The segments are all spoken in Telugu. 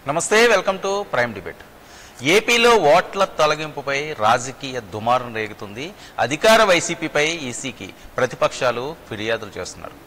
నమస్తే వెల్కమ్ టు ప్రైమ్ డిబేట్ ఏపీలో ఓట్ల తొలగింపుపై రాజకీయ దుమారం రేగుతుంది అధికార వైసీపీపై ఈసీకి ప్రతిపక్షాలు ఫిర్యాదులు చేస్తున్నారు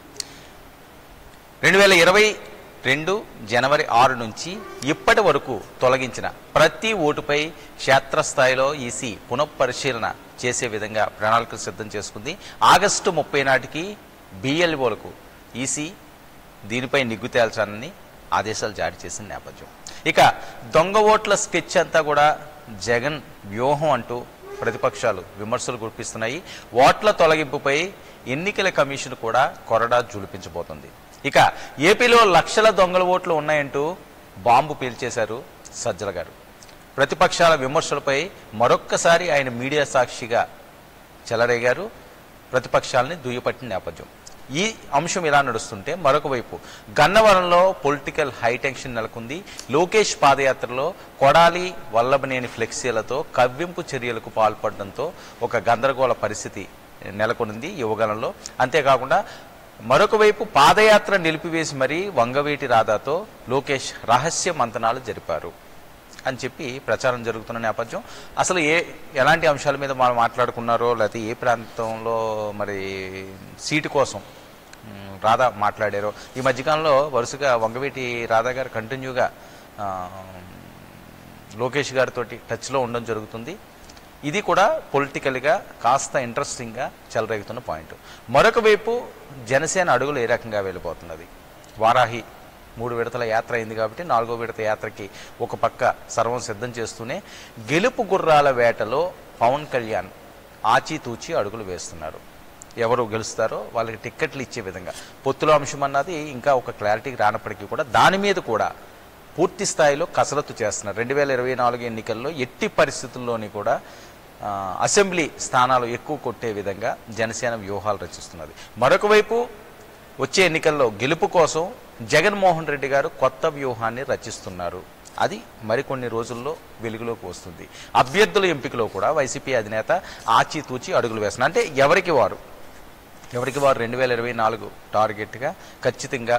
రెండు వేల ఇరవై రెండు జనవరి ఆరు నుంచి ఇప్పటి వరకు తొలగించిన ప్రతి ఓటుపై క్షేత్రస్థాయిలో ఈసీ పునఃపరిశీలన చేసే విధంగా ప్రణాళికలు సిద్ధం చేసుకుంది ఆగస్టు ముప్పై నాటికి బిఎల్ఓలకు ఈసీ దీనిపై నిగ్గు తేల్చాలని ఆదేశాలు జారీ చేసిన నేపథ్యం ఇక దొంగ ఓట్ల స్కెచ్ అంతా కూడా జగన్ వ్యూహం అంటూ ప్రతిపక్షాలు విమర్శలు గుర్పిస్తున్నాయి ఓట్ల తొలగింపుపై ఎన్నికల కమిషన్ కూడా కొరడా జులిపించబోతుంది ఇక ఏపీలో లక్షల దొంగల ఓట్లు ఉన్నాయంటూ బాంబు పీల్చేశారు సజ్జల గారు ప్రతిపక్షాల విమర్శలపై మరొక్కసారి ఆయన మీడియా సాక్షిగా చెలరేగారు ప్రతిపక్షాలని దుయ్యపట్టిన నేపథ్యం ఈ అంశం ఇలా నడుస్తుంటే మరొక వైపు గన్నవరంలో పొలిటికల్ హైటెన్షన్ నెలకొంది లోకేష్ పాదయాత్రలో కొడాలి వల్లభనేని ఫ్లెక్సీలతో కవ్వింపు చర్యలకు పాల్పడడంతో ఒక గందరగోళ పరిస్థితి నెలకొనింది యువగలంలో అంతేకాకుండా మరొక వైపు పాదయాత్ర నిలిపివేసి మరీ వంగవీటి రాధాతో లోకేష్ రహస్య మంతనాలు జరిపారు అని చెప్పి ప్రచారం జరుగుతున్న నేపథ్యం అసలు ఏ ఎలాంటి అంశాల మీద మనం మాట్లాడుకున్నారో లేకపోతే ఏ ప్రాంతంలో మరి సీటు కోసం మ్, రాధా మాట్లాడారో ఈ మధ్యకాలంలో వరుసగా వంగవీటి రాధా గారు కంటిన్యూగా ఆ, లోకేష్ గారితో టచ్లో ఉండడం జరుగుతుంది ఇది కూడా పొలిటికల్గా కాస్త ఇంట్రెస్టింగ్గా చెలరేగుతున్న పాయింట్ మరొక వైపు జనసేన అడుగులు ఏ రకంగా వెళ్ళిపోతున్నది వారాహి మూడు విడతల యాత్ర అయింది కాబట్టి నాలుగో విడత యాత్రకి ఒక పక్క సర్వం సిద్ధం చేస్తూనే గెలుపు గుర్రాల వేటలో పవన్ కళ్యాణ్ ఆచితూచి అడుగులు వేస్తున్నారు ఎవరు గెలుస్తారో వాళ్ళకి టిక్కెట్లు ఇచ్చే విధంగా పొత్తుల అంశం అన్నది ఇంకా ఒక క్లారిటీకి రానప్పటికీ కూడా దాని మీద కూడా పూర్తి స్థాయిలో కసరత్తు చేస్తున్నారు రెండు వేల ఇరవై నాలుగు ఎన్నికల్లో ఎట్టి పరిస్థితుల్లోని కూడా ఆ, అసెంబ్లీ స్థానాలు ఎక్కువ కొట్టే విధంగా జనసేన వ్యూహాలు రచిస్తున్నది మరొక వైపు వచ్చే ఎన్నికల్లో గెలుపు కోసం జగన్మోహన్ రెడ్డి గారు కొత్త వ్యూహాన్ని రచిస్తున్నారు అది మరికొన్ని రోజుల్లో వెలుగులోకి వస్తుంది అభ్యర్థుల ఎంపికలో కూడా వైసీపీ అధినేత ఆచితూచి అడుగులు వేస్తున్నారు అంటే ఎవరికి వారు ఎవరికి వారు రెండు వేల ఇరవై నాలుగు టార్గెట్గా ఖచ్చితంగా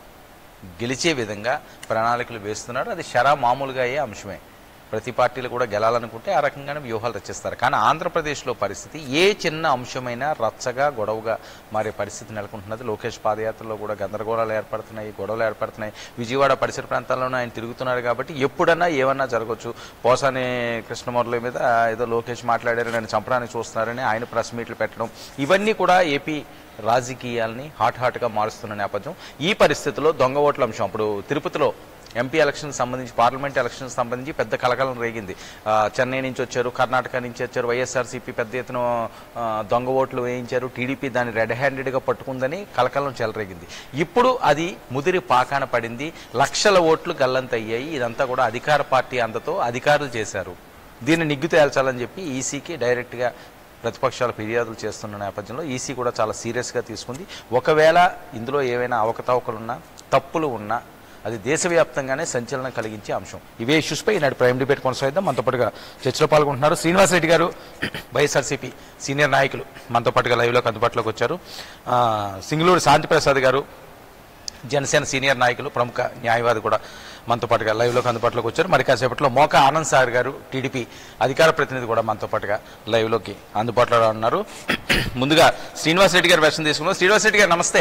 గెలిచే విధంగా ప్రణాళికలు వేస్తున్నారు అది షరా మామూలుగా అయ్యే అంశమే ప్రతి పార్టీలు కూడా గెలాలనుకుంటే ఆ రకంగానే వ్యూహాలు రచిస్తారు కానీ ఆంధ్రప్రదేశ్లో పరిస్థితి ఏ చిన్న అంశమైనా రచ్చగా గొడవగా మారే పరిస్థితి నెలకొంటున్నది లోకేష్ పాదయాత్రలో కూడా గందరగోళాలు ఏర్పడుతున్నాయి గొడవలు ఏర్పడుతున్నాయి విజయవాడ పరిసర ప్రాంతాల్లోనూ ఆయన తిరుగుతున్నారు కాబట్టి ఎప్పుడన్నా ఏమన్నా జరగవచ్చు పోసాని కృష్ణమురళి మీద ఏదో లోకేష్ మాట్లాడారు నేను చంపడానికి చూస్తున్నారని ఆయన ప్రెస్ మీట్లు పెట్టడం ఇవన్నీ కూడా ఏపీ రాజకీయాల్ని హాట్ హాట్గా మారుస్తున్న నేపథ్యం ఈ పరిస్థితిలో దొంగ ఓట్ల అంశం అప్పుడు తిరుపతిలో ఎంపీ ఎలక్షన్ సంబంధించి పార్లమెంట్ ఎలక్షన్ సంబంధించి పెద్ద కలకలం రేగింది ఆ, చెన్నై నుంచి వచ్చారు కర్ణాటక నుంచి వచ్చారు వైఎస్ఆర్సీపీ పెద్ద ఎత్తున ఆ, దొంగ ఓట్లు వేయించారు టీడీపీ దాన్ని రెడ్ హ్యాండెడ్గా పట్టుకుందని కలకలం చెలరేగింది ఇప్పుడు అది ముదిరి పాకాన పడింది లక్షల ఓట్లు గల్లంతయ్యాయి ఇదంతా కూడా అధికార పార్టీ అందతో అధికారులు చేశారు దీన్ని నిగ్గు తేల్చాలని చెప్పి ఈసీకి డైరెక్ట్గా ప్రతిపక్షాలు ఫిర్యాదులు చేస్తున్న నేపథ్యంలో ఈసీ కూడా చాలా సీరియస్గా తీసుకుంది ఒకవేళ ఇందులో ఏవైనా అవకతవకలున్నా తప్పులు ఉన్నా అది దేశవ్యాప్తంగానే సంచలనం కలిగించే అంశం ఇవే ఇష్యూస్పై ఈనాడు ప్రైమ్ డిబేట్ కొనసాగిద్దాం మనతో పాటుగా చర్చలో పాల్గొంటున్నారు శ్రీనివాస్ రెడ్డి గారు వైఎస్ఆర్సీపీ సీనియర్ నాయకులు మనతో పాటుగా లైవ్లోకి అందుబాటులోకి వచ్చారు ఆ, సింగళూరు శాంతిప్రసాద్ గారు జనసేన సీనియర్ నాయకులు ప్రముఖ న్యాయవాది కూడా మనతో పాటుగా లైవ్లోకి అందుబాటులోకి వచ్చారు మరి కాసేపట్లో మోక ఆనంద్ సార్ గారు టీడీపీ అధికార ప్రతినిధి కూడా మనతో పాటుగా లైవ్లోకి అందుబాటులో ఉన్నారు ముందుగా శ్రీనివాస్ రెడ్డి గారు వెర్షన్ తీసుకున్నాం శ్రీనివాస్ రెడ్డి గారు నమస్తే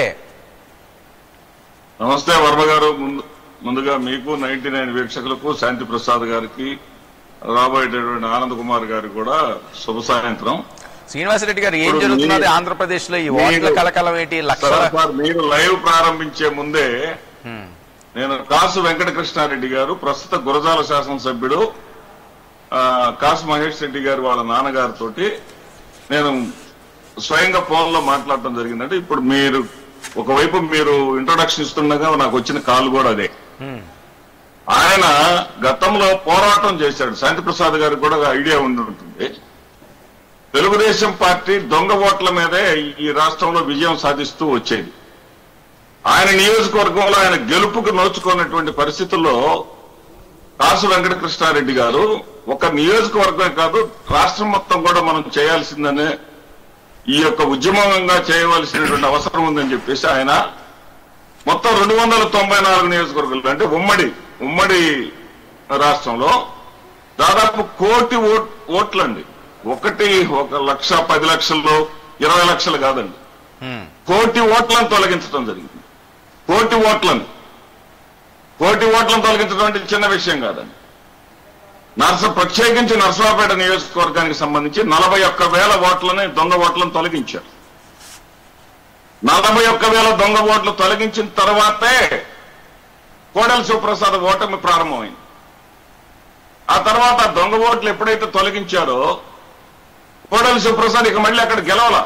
నమస్తే వర్మ గారు ముందు ముందుగా మీకు నైన్టీ నైన్ వీక్షకులకు శాంతి ప్రసాద్ గారికి రాబోయేటటువంటి ఆనంద్ కుమార్ గారికి కూడా శుభ సాయంత్రం శ్రీనివాస్ రెడ్డి గారు ఏం ఇప్పుడు జరుగుతున్నది మీరు- ఆంధ్రప్రదేశ్ లో ఈ ఓట్ల మీరు- కలకలం ఏంటి లక్షల సార్, సార్, మీరు లైవ్ ప్రారంభించే ముందే హ్మ్. నేను కాసు వెంకటకృష్ణారెడ్డి గారు ప్రస్తుత గురజాల శాసనసభ్యుడు ఆ, కాసు మహేష్ రెడ్డి గారు వాళ్ళ నాన్నగారితో నేను స్వయంగా ఫోన్ లో మాట్లాడటం జరిగిందంటే ఇప్పుడు మీరు ఒకవైపు మీరు ఇంట్రొడక్షన్ ఇస్తుండగా నాకు వచ్చిన కాల్ కూడా అదే హ్మ్. ఆయన గతంలో పోరాటం చేశాడు శాంతిప్రసాద్ గారికి కూడా ఒక ఐడియా ఉండి ఉంటుంది తెలుగుదేశం పార్టీ దొంగ ఓట్ల మీదే ఈ రాష్ట్రంలో విజయం సాధిస్తూ వచ్చేది ఆయన నియోజకవర్గంలో ఆయన గెలుపుకు నోచుకున్నటువంటి పరిస్థితుల్లో కాసు వెంకటకృష్ణారెడ్డి గారు ఒక నియోజకవర్గమే కాదు రాష్ట్రం మొత్తం కూడా మనం చేయాల్సిందనే ఈ యొక్క ఉద్యమంగా చేయవలసినటువంటి అవసరం ఉందని చెప్పేసి ఆయన మొత్తం రెండు వందల తొంభై నాలుగు నియోజకవర్గాలు అంటే ఉమ్మడి ఉమ్మడి రాష్ట్రంలో దాదాపు కోటి ఓట్ ఓట్లండి ఒకటి ఒక లక్ష పది లక్షలు ఇరవై లక్షలు కాదండి ఉమ్, కోటి ఓట్లను తొలగించడం జరిగింది కోటి ఓట్లను కోటి ఓట్లను తొలగించడం అంటే చిన్న విషయం కాదండి నర్స ప్రత్యేకించి నర్సరావుపేట నియోజకవర్గానికి సంబంధించి నలభై ఒక్క వేల ఓట్లని దొంగ ఓట్లను తొలగించారు నలభై ఒక్క వేల దొంగ ఓట్లు తొలగించిన తర్వాతే కోడెల శివప్రసాద్ ఓటమి ప్రారంభమైంది ఆ తర్వాత ఆ దొంగ ఓట్లు ఎప్పుడైతే తొలగించారో కోడెల శివప్రసాద్ ఇక మళ్ళీ అక్కడ గెలవాల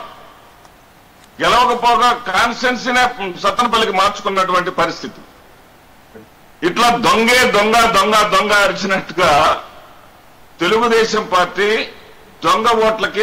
గెలవకపోగా కాన్స్టెన్సీనే సత్తనపల్లికి మార్చుకున్నటువంటి పరిస్థితి ఇట్లా దొంగే దొంగ దొంగ దొంగ అరిచినట్టుగా తెలుగుదేశం పార్టీ దొంగ ఓట్లకి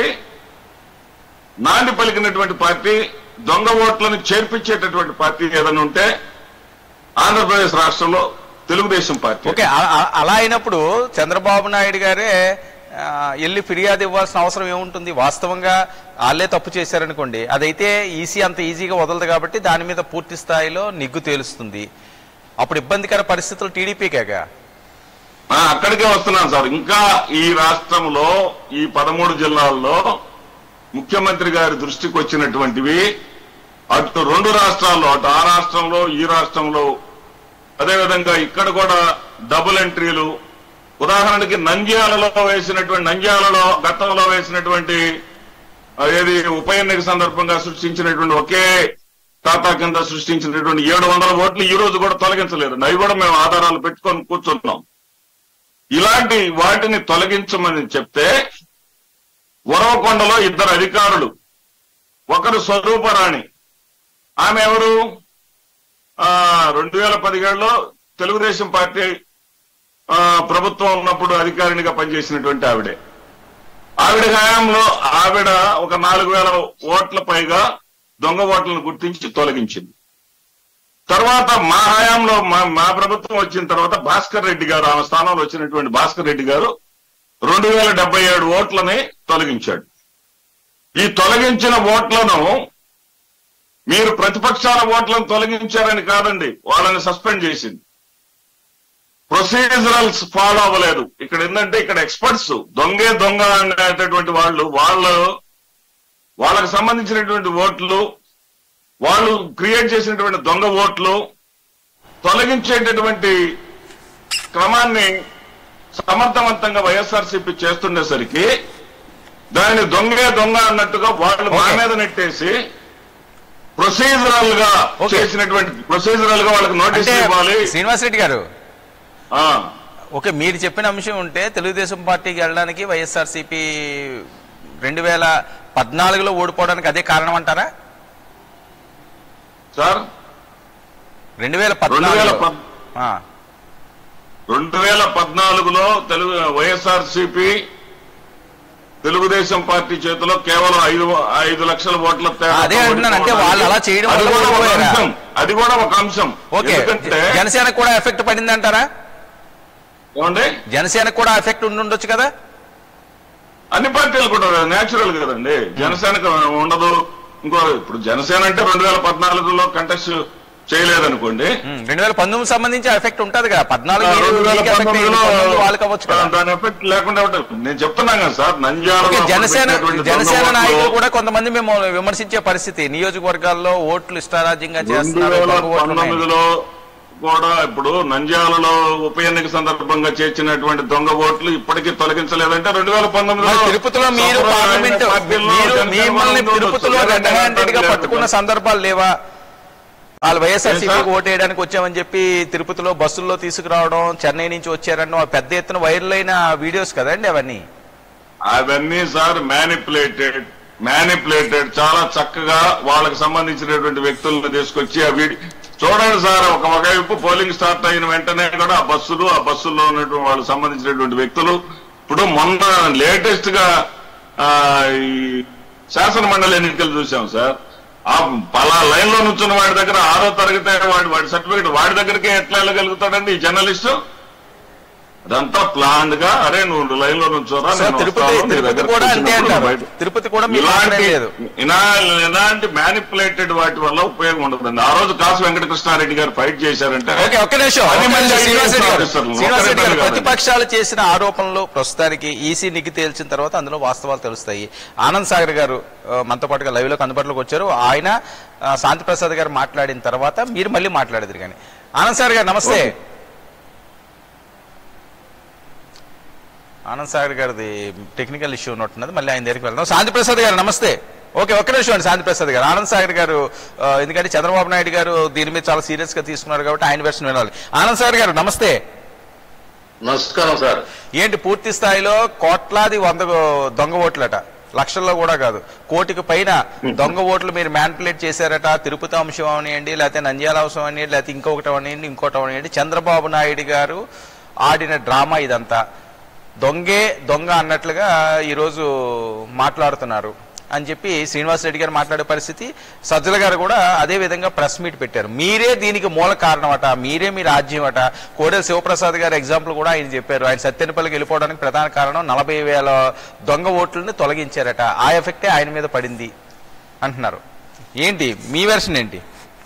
నాంది పలికినటువంటి పార్టీ దొంగ ఓట్లను చేర్పించేటటువంటి పార్టీ ఏదైనా ఉంటే ఆంధ్రప్రదేశ్ రాష్ట్రంలో తెలుగుదేశం పార్టీ ఓకే అ- అ- అలా అయినప్పుడు చంద్రబాబు నాయుడు గారే ఆ, వెళ్ళి ఫిర్యాదు ఇవ్వాల్సిన అవసరం ఏముంటుంది వాస్తవంగా వాళ్ళే తప్పు చేశారనుకోండి అదైతే ఈసీ అంత ఈజీగా వదలదు కాబట్టి దాని మీద పూర్తి స్థాయిలో నిగ్గు తేలుస్తుంది అప్పుడు ఇబ్బందికర పరిస్థితులు టీడీపీకేగా ఆ, అక్కడికే వస్తున్నాను సార్ ఇంకా ఈ రాష్ట్రంలో ఈ పదమూడు జిల్లాల్లో ముఖ్యమంత్రి గారి దృష్టికి వచ్చినటువంటివి అటు రెండు రాష్ట్రాల్లో అటు ఆ రాష్ట్రంలో ఈ రాష్ట్రంలో అదేవిధంగా ఇక్కడ కూడా డబుల్ ఎంట్రీలు ఉదాహరణకి నంద్యాలలో వేసినటువంటి నంద్యాలలో గతంలో వేసినటువంటి ఆ, ఏది ఉప ఎన్నిక సందర్భంగా సృష్టించినటువంటి ఒకే ఖాతా కింద సృష్టించినటువంటి ఏడు వందల ఓట్లు ఈ రోజు కూడా తొలగించలేదు అవి కూడా మేము ఆధారాలు పెట్టుకొని కూర్చున్నాం ఇలాంటి వాటిని తొలగించమని చెప్తే ఉరవకొండలో ఇద్దరు అధికారులు ఒకరు స్వరూపరాణి ఆమె ఎవరు ఆ రెండు వేల పదిహేడులో తెలుగుదేశం పార్టీ ఆ, ప్రభుత్వం ఉన్నప్పుడు అధికారినిగా పనిచేసినటువంటి ఆవిడే ఆవిడ హయాంలో ఆవిడ ఒక నాలుగు వేల ఓట్ల పైగా దొంగ ఓట్లను గుర్తించి తొలగించింది తర్వాత మా హయాంలో మా మా ప్రభుత్వం వచ్చిన తర్వాత భాస్కర్ రెడ్డి గారు ఆమె స్థానంలో వచ్చినటువంటి భాస్కర్ రెడ్డి గారు రెండు వేల డెబ్బై ఏడు ఓట్లని తొలగించాడు ఈ తొలగించిన ఓట్లను మీరు ప్రతిపక్షాల ఓట్లను తొలగించారని కాదండి వాళ్ళని సస్పెండ్ చేసింది ప్రొసీజరల్స్ ఫాలో అవ్వలేదు ఇక్కడ ఏంటంటే ఇక్కడ ఎక్స్పర్ట్స్ దొంగే దొంగ అనేటటువంటి వాళ్ళు వాళ్ళు వాళ్ళకి సంబంధించినటువంటి ఓట్లు వాళ్ళు క్రియేట్ చేసినటువంటి దొంగ ఓట్లు తొలగించేటటువంటి క్రమాన్ని సమర్థవంతంగా వైఎస్ఆర్సీపీ చేస్తుండేసరికి దానిని దొంగే దొంగ అన్నట్టుగా వాళ్ళు మా Okay. మీద నెట్టేసి ప్రొసీజరల్ గా Okay. చేసినటువంటి ప్రొసీజరల్ గా వాళ్ళకి నోటీస్ అంటే ఇవ్వాలి శ్రీనివాసరెడ్డి గారు ఆ, ఓకే మీరు చెప్పిన అంశం ఉంటే తెలుగుదేశం పార్టీకి వెళ్ళడానికి వైఎస్ఆర్సీపీ రెండు వేల పద్నాలుగులో ఓడిపోవడానికి అదే కారణం అంటారా సార్ రెండు వేల రెండు వేల పద్నాలుగు పద్- రెండు వేల పద్నాలుగులో తెలుగు వైఎస్ఆర్సీపీ తెలుగుదేశం పార్టీ చేతిలో కేవలం ఐదు ఐదు లక్షల ఓట్ల తేడాతో అదే అంటున్నాను, అంటే వాళ్ళు అలా చేయడం అది వల్ల కూడా ఒక ఓడిపోయారా? అంశం అది కూడా ఒక అంశం ఓకే ఎందుకంటే జనసేన కూడా ఎఫెక్ట్ పడింది అంటారా ఏమండి జనసేనకు కూడా ఎఫెక్ట్ ఉండుండొచ్చు కదా అన్ని పార్టీలు కూడా నేచురల్ కదండి జనసేనకు ఉండదు ఇంకో ఇప్పుడు జనసేన అంటే రెండు వేల పద్నాలుగులో కంటెస్ట్ చేయలేదనుకోండి రెండు వేల పంతొమ్మిది సంబంధించి ఎఫెక్ట్ ఉంటది కదా పద్నాలుగు మీరు- రెండు వేల మీకు effect అయ్యింది, పంతొమ్మిదిలో పంతొమ్మిది వాళ్ళకి అవ్వచ్చు కదా దాని ఎఫెక్ట్ లేకుండా ఉంటుంది నేను చెప్తున్నాను కదా సార్ నంద్యాల ఓకే జనసేన జనసేన నాయకులు కూడా కొంతమంది మేము విమర్శించే పరిస్థితి నియోజకవర్గాల్లో ఓట్లు ఇష్టారాజ్యంగా రెండు చేస్తున్నారు వేల దొంగ ఓట్లు ఉన్నాయని. పంతొమ్మిదిలో కూడా ఇప్పుడు నంద్యాలలో ఉప ఎన్నిక సందర్భంగా చేర్చినటువంటి దొంగ ఓట్లు ఇప్పటికీ తొలగించలేదంటే రెండు వేల పంతొమ్మిదిలో మరి తిరుపతిలో మీరు సంప్రదాయ పార్లమెంట్ పార్టీల్లో మీరు జనసేన మిమ్మల్ని వాళ్ళు తిరుపతిలో ఉండొచ్చు. రెడ్ హ్యాండెడ్ గా పట్టుకున్న సందర్భాలు లేవా వాళ్ళు వైఎస్ఆర్సీపీకి ఏం సార్? ఓటు వేయడానికి వచ్చామని చెప్పి తిరుపతిలో బస్సుల్లో తీసుకురావడం చెన్నై నుంచి వచ్చారన్న పెద్ద ఎత్తున వైరల్ అయిన వీడియోస్ కదండి అవన్నీ అవన్నీ సార్ మ్యానిపులేటెడ్ మ్యానిపులేటెడ్ చాలా చక్కగా వాళ్ళకి సంబంధించినటువంటి వ్యక్తులను తీసుకొచ్చి ఆ వీడి చూడండి సార్ ఒక ఒకవైపు పోలింగ్ స్టార్ట్ అయిన వెంటనే కూడా ఆ బస్సులు ఆ బస్సుల్లో ఉన్నటువంటి వాళ్ళకి సంబంధించినటువంటి వ్యక్తులు ఇప్పుడు మొన్న లేటెస్ట్ గా ఆ, ఈ శాసన మండలి ఎన్నికలు చూసాం సార్ ఆ పలా లైన్ లో నుంచున్న వాడి దగ్గర ఆరో తరగతి వాడి వాడి సర్టిఫికేట్ వాడి దగ్గరికి ఎట్లా వెళ్ళగలుగుతాడండి ఈ జర్నలిస్టు అదంతా ప్లాన్ గా అరే నువ్వు లైన్ లో నుంచోరా సార్, నేను తిరుపతి వస్తాను, నీ తిరుపతి దగ్గరకు కూడా అంతే వచ్చినప్పుడు అంటారు బయట- తిరుపతి కూడా మీకు ఇలాంటి మాత్రమే లేదు ఇలా- ఇలాంటి మ్యానిపులేటెడ్ వాటి వల్ల ఉపయోగం ఉండదండి ఆ రోజు కాసు వెంకటకృష్ణారెడ్డి గారు ఫైట్ చేశారంటే ఓకే ఒక్క నిమిషం పది ఒక్క మంది నిమిషం, శ్రీనివాస్ రెడ్డి గారు ఆఫీసర్లు, శ్రీనివాస్ రెడ్డి గారు ఒకరిద్దరు కాదండి. ప్రతిపక్షాలు చేసిన ఆరోపణలు ప్రస్తుతానికి ఈసీ నిగ్గు తేల్చిన తర్వాత అందులో వాస్తవాలు తెలుస్తాయి ఆనంద్ సాగర్ గారు ఆ, మనతో పాటుగా లైవ్ లోకి అందుబాటులోకి వచ్చారు ఆయన ఆ, శాంతి ప్రసాద్ గారు మాట్లాడిన తర్వాత మీరు మళ్ళీ మాట్లాడేది కానీ ఆనంద్ సాగర్ గారు నమస్తే ఓకే. ఆనంద్ సాగర్ గారిది టెక్నికల్ ఇష్యూ ఉన్నట్టున్నది మళ్ళీ ఆయన దగ్గరికి వెళ్దాం శాంతి ప్రసాద్ గారు నమస్తే ఓకే ఒక్క నిమిషం అండి శాంతి ప్రసాద్ గారు ఆనంద్ సాగర్ గారు ఆ, ఎందుకంటే చంద్రబాబు నాయుడు గారు దీని మీద చాలా సీరియస్ గా తీసుకున్నారు కాబట్టి ఆయన వెర్షన్ వినాలి ఆనంద్ సాగర్ గారు నమస్తే నమస్కారం సార్ ఏంటి పూర్తి స్థాయిలో కోట్లాది వంద దొంగ ఓట్లట లక్షల్లో కూడా కాదు కోటికి పైన దొంగ ఓట్లు మీరు మ్యానిపులేట్ చేశారట తిరుపతి అంశం అవనియండి లేకపోతే నంద్యాల అంశం అవనియండి లేకపోతే ఇంకొకటి అవనియండి ఇంకోటి అవనియండి చంద్రబాబు నాయుడు గారు ఆడిన డ్రామా ఇదంతా దొంగే దొంగ అన్నట్లుగా ఈరోజు మాట్లాడుతున్నారు అని చెప్పి శ్రీనివాస్ రెడ్డి గారు మాట్లాడే పరిస్థితి సజ్జల గారు కూడా అదే విధంగా ప్రెస్ మీట్ పెట్టారు మీరే దీనికి మూల కారణం అట మీరే మీ రాజ్యం అట కోడెల శివప్రసాద్ గారు ఎగ్జాంపుల్ కూడా ఆయన చెప్పారు ఆయన సత్యనపల్లికి వెళ్ళిపోవడానికి ప్రధాన కారణం నలభై వేల దొంగ ఓట్లని తొలగించారట ఆ ఎఫెక్టే ఆయన మీద పడింది అంటున్నారు ఏంటి మీ వెర్షన్ ఏంటి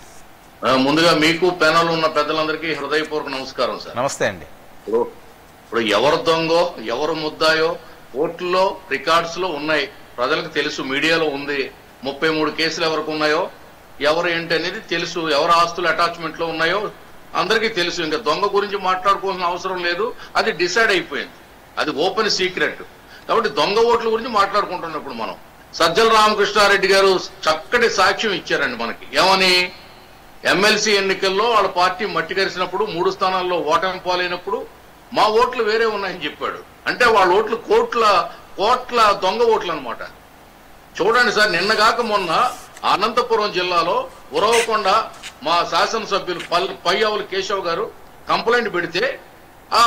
ఆ, ముందుగా మీకు పెనల్ ఉన్న పెద్దలందరికీ హృదయపూర్వక నమస్కారం సార్ నమస్తే అండి ఇప్పుడు ఇప్పుడు ఎవరు దొంగో ఎవరు ముద్దాయో కోర్టులో రికార్డ్స్ లో ఉన్నాయి ప్రజలకు తెలుసు మీడియాలో ఉంది ముప్పై మూడు కేసులు ఎవరికి ఉన్నాయో ఎవరు ఏంటి అనేది తెలుసు ఎవరు ఆస్తులు అటాచ్మెంట్ లో ఉన్నాయో అందరికీ తెలుసు ఇంకా దొంగ గురించి మాట్లాడుకోవాల్సిన అవసరం లేదు అది డిసైడ్ అయిపోయింది అది ఓపెన్ సీక్రెట్ కాబట్టి దొంగ ఓట్ల గురించి మాట్లాడుకుంటున్నాం ఇప్పుడు మనం సజ్జల రామకృష్ణారెడ్డి గారు చక్కటి సాక్ష్యం ఇచ్చారండి మనకి ఏమని ఎమ్మెల్సీ ఎన్నికల్లో వాళ్ళ పార్టీ మట్టి కరిసినప్పుడు మూడు స్థానాల్లో ఓటమి పాలైనప్పుడు మా ఓట్లు వేరే ఉన్నాయని చెప్పాడు అంటే వాళ్ళ ఓట్లు కోట్ల కోట్ల దొంగ ఓట్లు అన్నమాట చూడండి సార్ నిన్నగాక మొన్న అనంతపురం జిల్లాలో ఉరవకొండ మా శాసనసభ్యులు పల్ పయ్యావుల కేశవ్ గారు కంప్లైంట్ పెడితే ఆ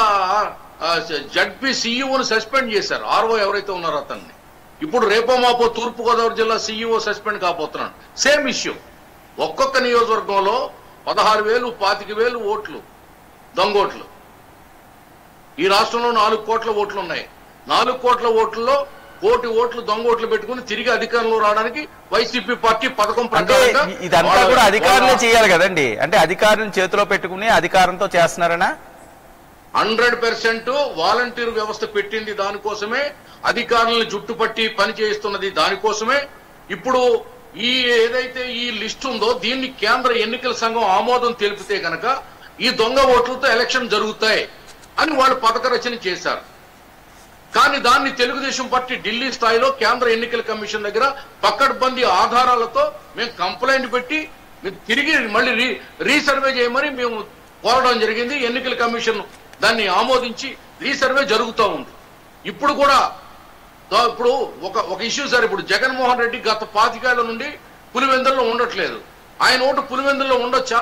జడ్పీ సీఈఓని సస్పెండ్ చేశారు ఆర్ఓ ఎవరైతే ఉన్నారో అతన్ని ఇప్పుడు రేపో మాపో తూర్పు గోదావరి జిల్లా సీఈఓ సస్పెండ్ కాబోతున్నాడు సేమ్ ఇష్యూ ఒక్కొక్క నియోజకవర్గంలో పదహారు వేలు పాతిక వేలు ఓట్లు దొంగోట్లు ఈ రాష్ట్రంలో నాలుగు కోట్ల ఓట్లు ఉన్నాయి నాలుగు కోట్ల ఓట్లలో కోటి ఓట్లు దొంగ ఓట్లు పెట్టుకుని తిరిగి అధికారంలో రావడానికి వైసీపీ పార్టీ పథకం అంటే ప్రకారంగా ఇ- ఇదంతా వాళ్ళ- కూడా అధికారులే వాళ్ళ- చేయాలి కదండి అంటే అధికారులను చేతిలో పెట్టుకుని అధికారంతో చేస్తున్నారనా హండ్రెడ్ పర్సెంట్ వాలంటీర్ వ్యవస్థ పెట్టింది దానికోసమే అధికారులను జుట్టుపట్టి పని చేయిస్తున్నది దానికోసమే ఇప్పుడు ఈ ఏదైతే ఈ లిస్ట్ ఉందో దీన్ని కేంద్ర ఎన్నికల సంఘం ఆమోదం తెలిపితే గనక ఈ దొంగ ఓట్లతో ఎలక్షన్ జరుగుతాయి అని వాళ్ళు పథక రచన చేశారు కానీ దాన్ని తెలుగుదేశం పార్టీ ఢిల్లీ స్థాయిలో కేంద్ర ఎన్నికల కమిషన్ దగ్గర పక్కడ్బందీ ఆధారాలతో మేము కంప్లైంట్ పెట్టి మేము తిరిగి మళ్ళీ రీ రీసర్వే చేయమని మేము కోరడం జరిగింది ఎన్నికల కమిషన్ దాన్ని ఆమోదించి రీసర్వే జరుగుతూ ఉంది ఇప్పుడు కూడా దా- ఇప్పుడు ఒక ఒక ఇష్యూ సార్ ఇప్పుడు జగన్మోహన్ రెడ్డి గత పాతికేళ్ల నుండి పులివెందుల్లో ఉండట్లేదు ఆయన ఓటు పులివెందుల్లో ఉండొచ్చా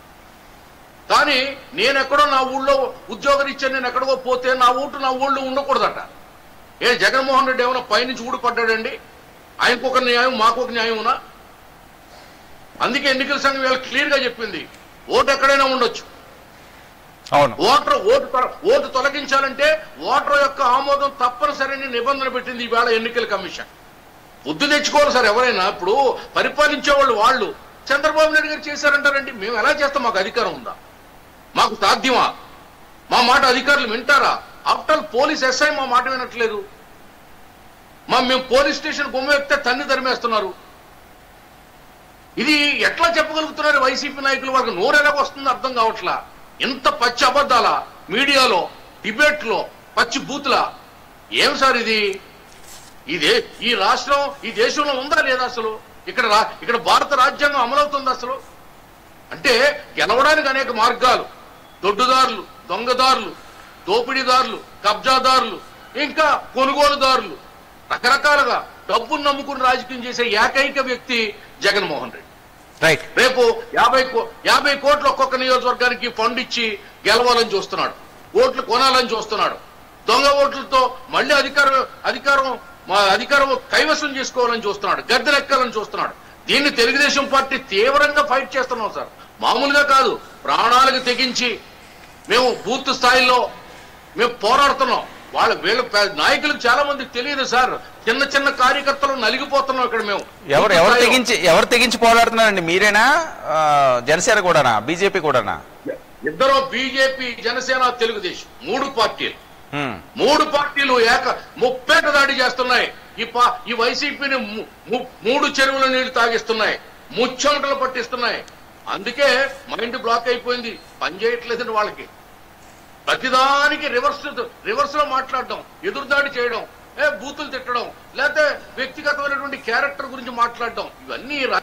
కానీ నేను ఎక్కడో నా ఊళ్ళో ఉద్యోగం ఇచ్చాను నేను ఎక్కడికో పోతే నా ఓటు నా ఊళ్ళో ఉండకూడదట ఏ జగన్మోహన్ రెడ్డి ఏమైనా పైనుంచి ఊడిపడ్డాడండి ఆయనకు ఒక న్యాయం మాకు ఒక న్యాయమునా అందుకే ఎన్నికల సంఘం వీళ్ళకి క్లియర్ గా చెప్పింది ఓటు ఎక్కడైనా ఉండొచ్చు అవును ఓటర్ ఓటు తొల- ఓటు తొలగించాలంటే ఓటర్ యొక్క ఆమోదం తప్పనిసరి నిబంధన పెట్టింది ఈవేళ ఎన్నికల కమిషన్ బుద్ధి తెచ్చుకోవాలి సార్ ఎవరైనా ఇప్పుడు పరిపాలించే వాళ్ళు వాళ్ళు చంద్రబాబు నాయుడు గారు చేశారంటారండి మేము ఎలా చేస్తాం మాకు అధికారం ఉందా మాకు సాధ్యమా మా మాట అధికారులు వింటారా ఆఫ్టర్ పోలీస్ ఎస్ఐ మా మాట వినట్లేదు మా మేము పోలీస్ స్టేషన్ బొమ్మ ఎక్కితే తన్ని తరిమేస్తున్నారు ఇది ఎట్లా చెప్పగలుగుతున్నారు వైసీపీ నాయకులు వాళ్ళకి నోరు ఎలాగ వస్తుందో అర్థం కావట్లా ఎంత పచ్చి అబద్ధాల మీడియాలో డిబేట్ లో పచ్చి బూతులా ఏం సార్ ఇది ఇదే ఈ రాష్ట్రం ఈ దేశంలో ఉందా లేదా అసలు ఇక్కడ రా- ఇక్కడ భారత రాజ్యాంగం అమలవుతుంది అసలు అంటే గెలవడానికి అనేక మార్గాలు దొడ్డుదారులు దొంగదారులు దోపిడీదారులు కబ్జాదారులు ఇంకా కొనుగోలుదారులు రకరకాలుగా డబ్బును నమ్ముకుని రాజకీయం చేసే ఏకైక వ్యక్తి జగన్మోహన్ రెడ్డి రైట్ రేపు యాభై కో- యాభై కోట్లు ఒక్కొక్క నియోజకవర్గానికి ఫండ్ ఇచ్చి గెలవాలని చూస్తున్నాడు ఓట్లు కొనాలని చూస్తున్నాడు దొంగ ఓట్లతో మళ్ళీ అధికారం అధికారం మా అధికారం కైవసం చేసుకోవాలని చూస్తున్నాడు గద్దెలెక్కాలని చూస్తున్నాడు దీన్ని తెలుగుదేశం పార్టీ తీవ్రంగా ఫైట్ చేస్తున్నాం సార్ మామూలుగా కాదు ప్రాణాలకు తెగించి మేము బూత్ స్థాయిలో మేము పోరాడుతున్నాం వాళ్ళ వీళ్ళ పే- నాయకులకు చాలా మందికి తెలియదు సార్ చిన్న చిన్న కార్యకర్తలు నలిగిపోతున్నాం ఇక్కడ మేము ఎవరు ఎవరు తెగించి ఎవరు తెగించి పోరాడుతున్నారండి మీరేనా ఆ, జనసేన కూడానా బీజేపీ కూడానా ఇద్దరు బీజేపీ జనసేన తెలుగుదేశం మూడు పార్టీలు ఉమ్, మూడు పార్టీలు ఏక ముప్పేట దాడి చేస్తున్నాయి ఈ పా ఈ వైసీపీని ము- ము- మూడు చెరువుల నీళ్లు తాగిస్తున్నాయి ముచ్చమటలు పట్టిస్తున్నాయి అందుకే మైండ్ బ్లాక్ అయిపోయింది పని చేయట్లేదండి వాళ్ళకి ప్రతిదానికి రివర్స్ రివర్స్ లో మాట్లాడడం ఎదురుదాడి చేయడం ఏ బూతులు తిట్టడం లేకపోతే వ్యక్తిగతమైనటువంటి క్యారెక్టర్ గురించి మాట్లాడడం ఇవన్నీ రా-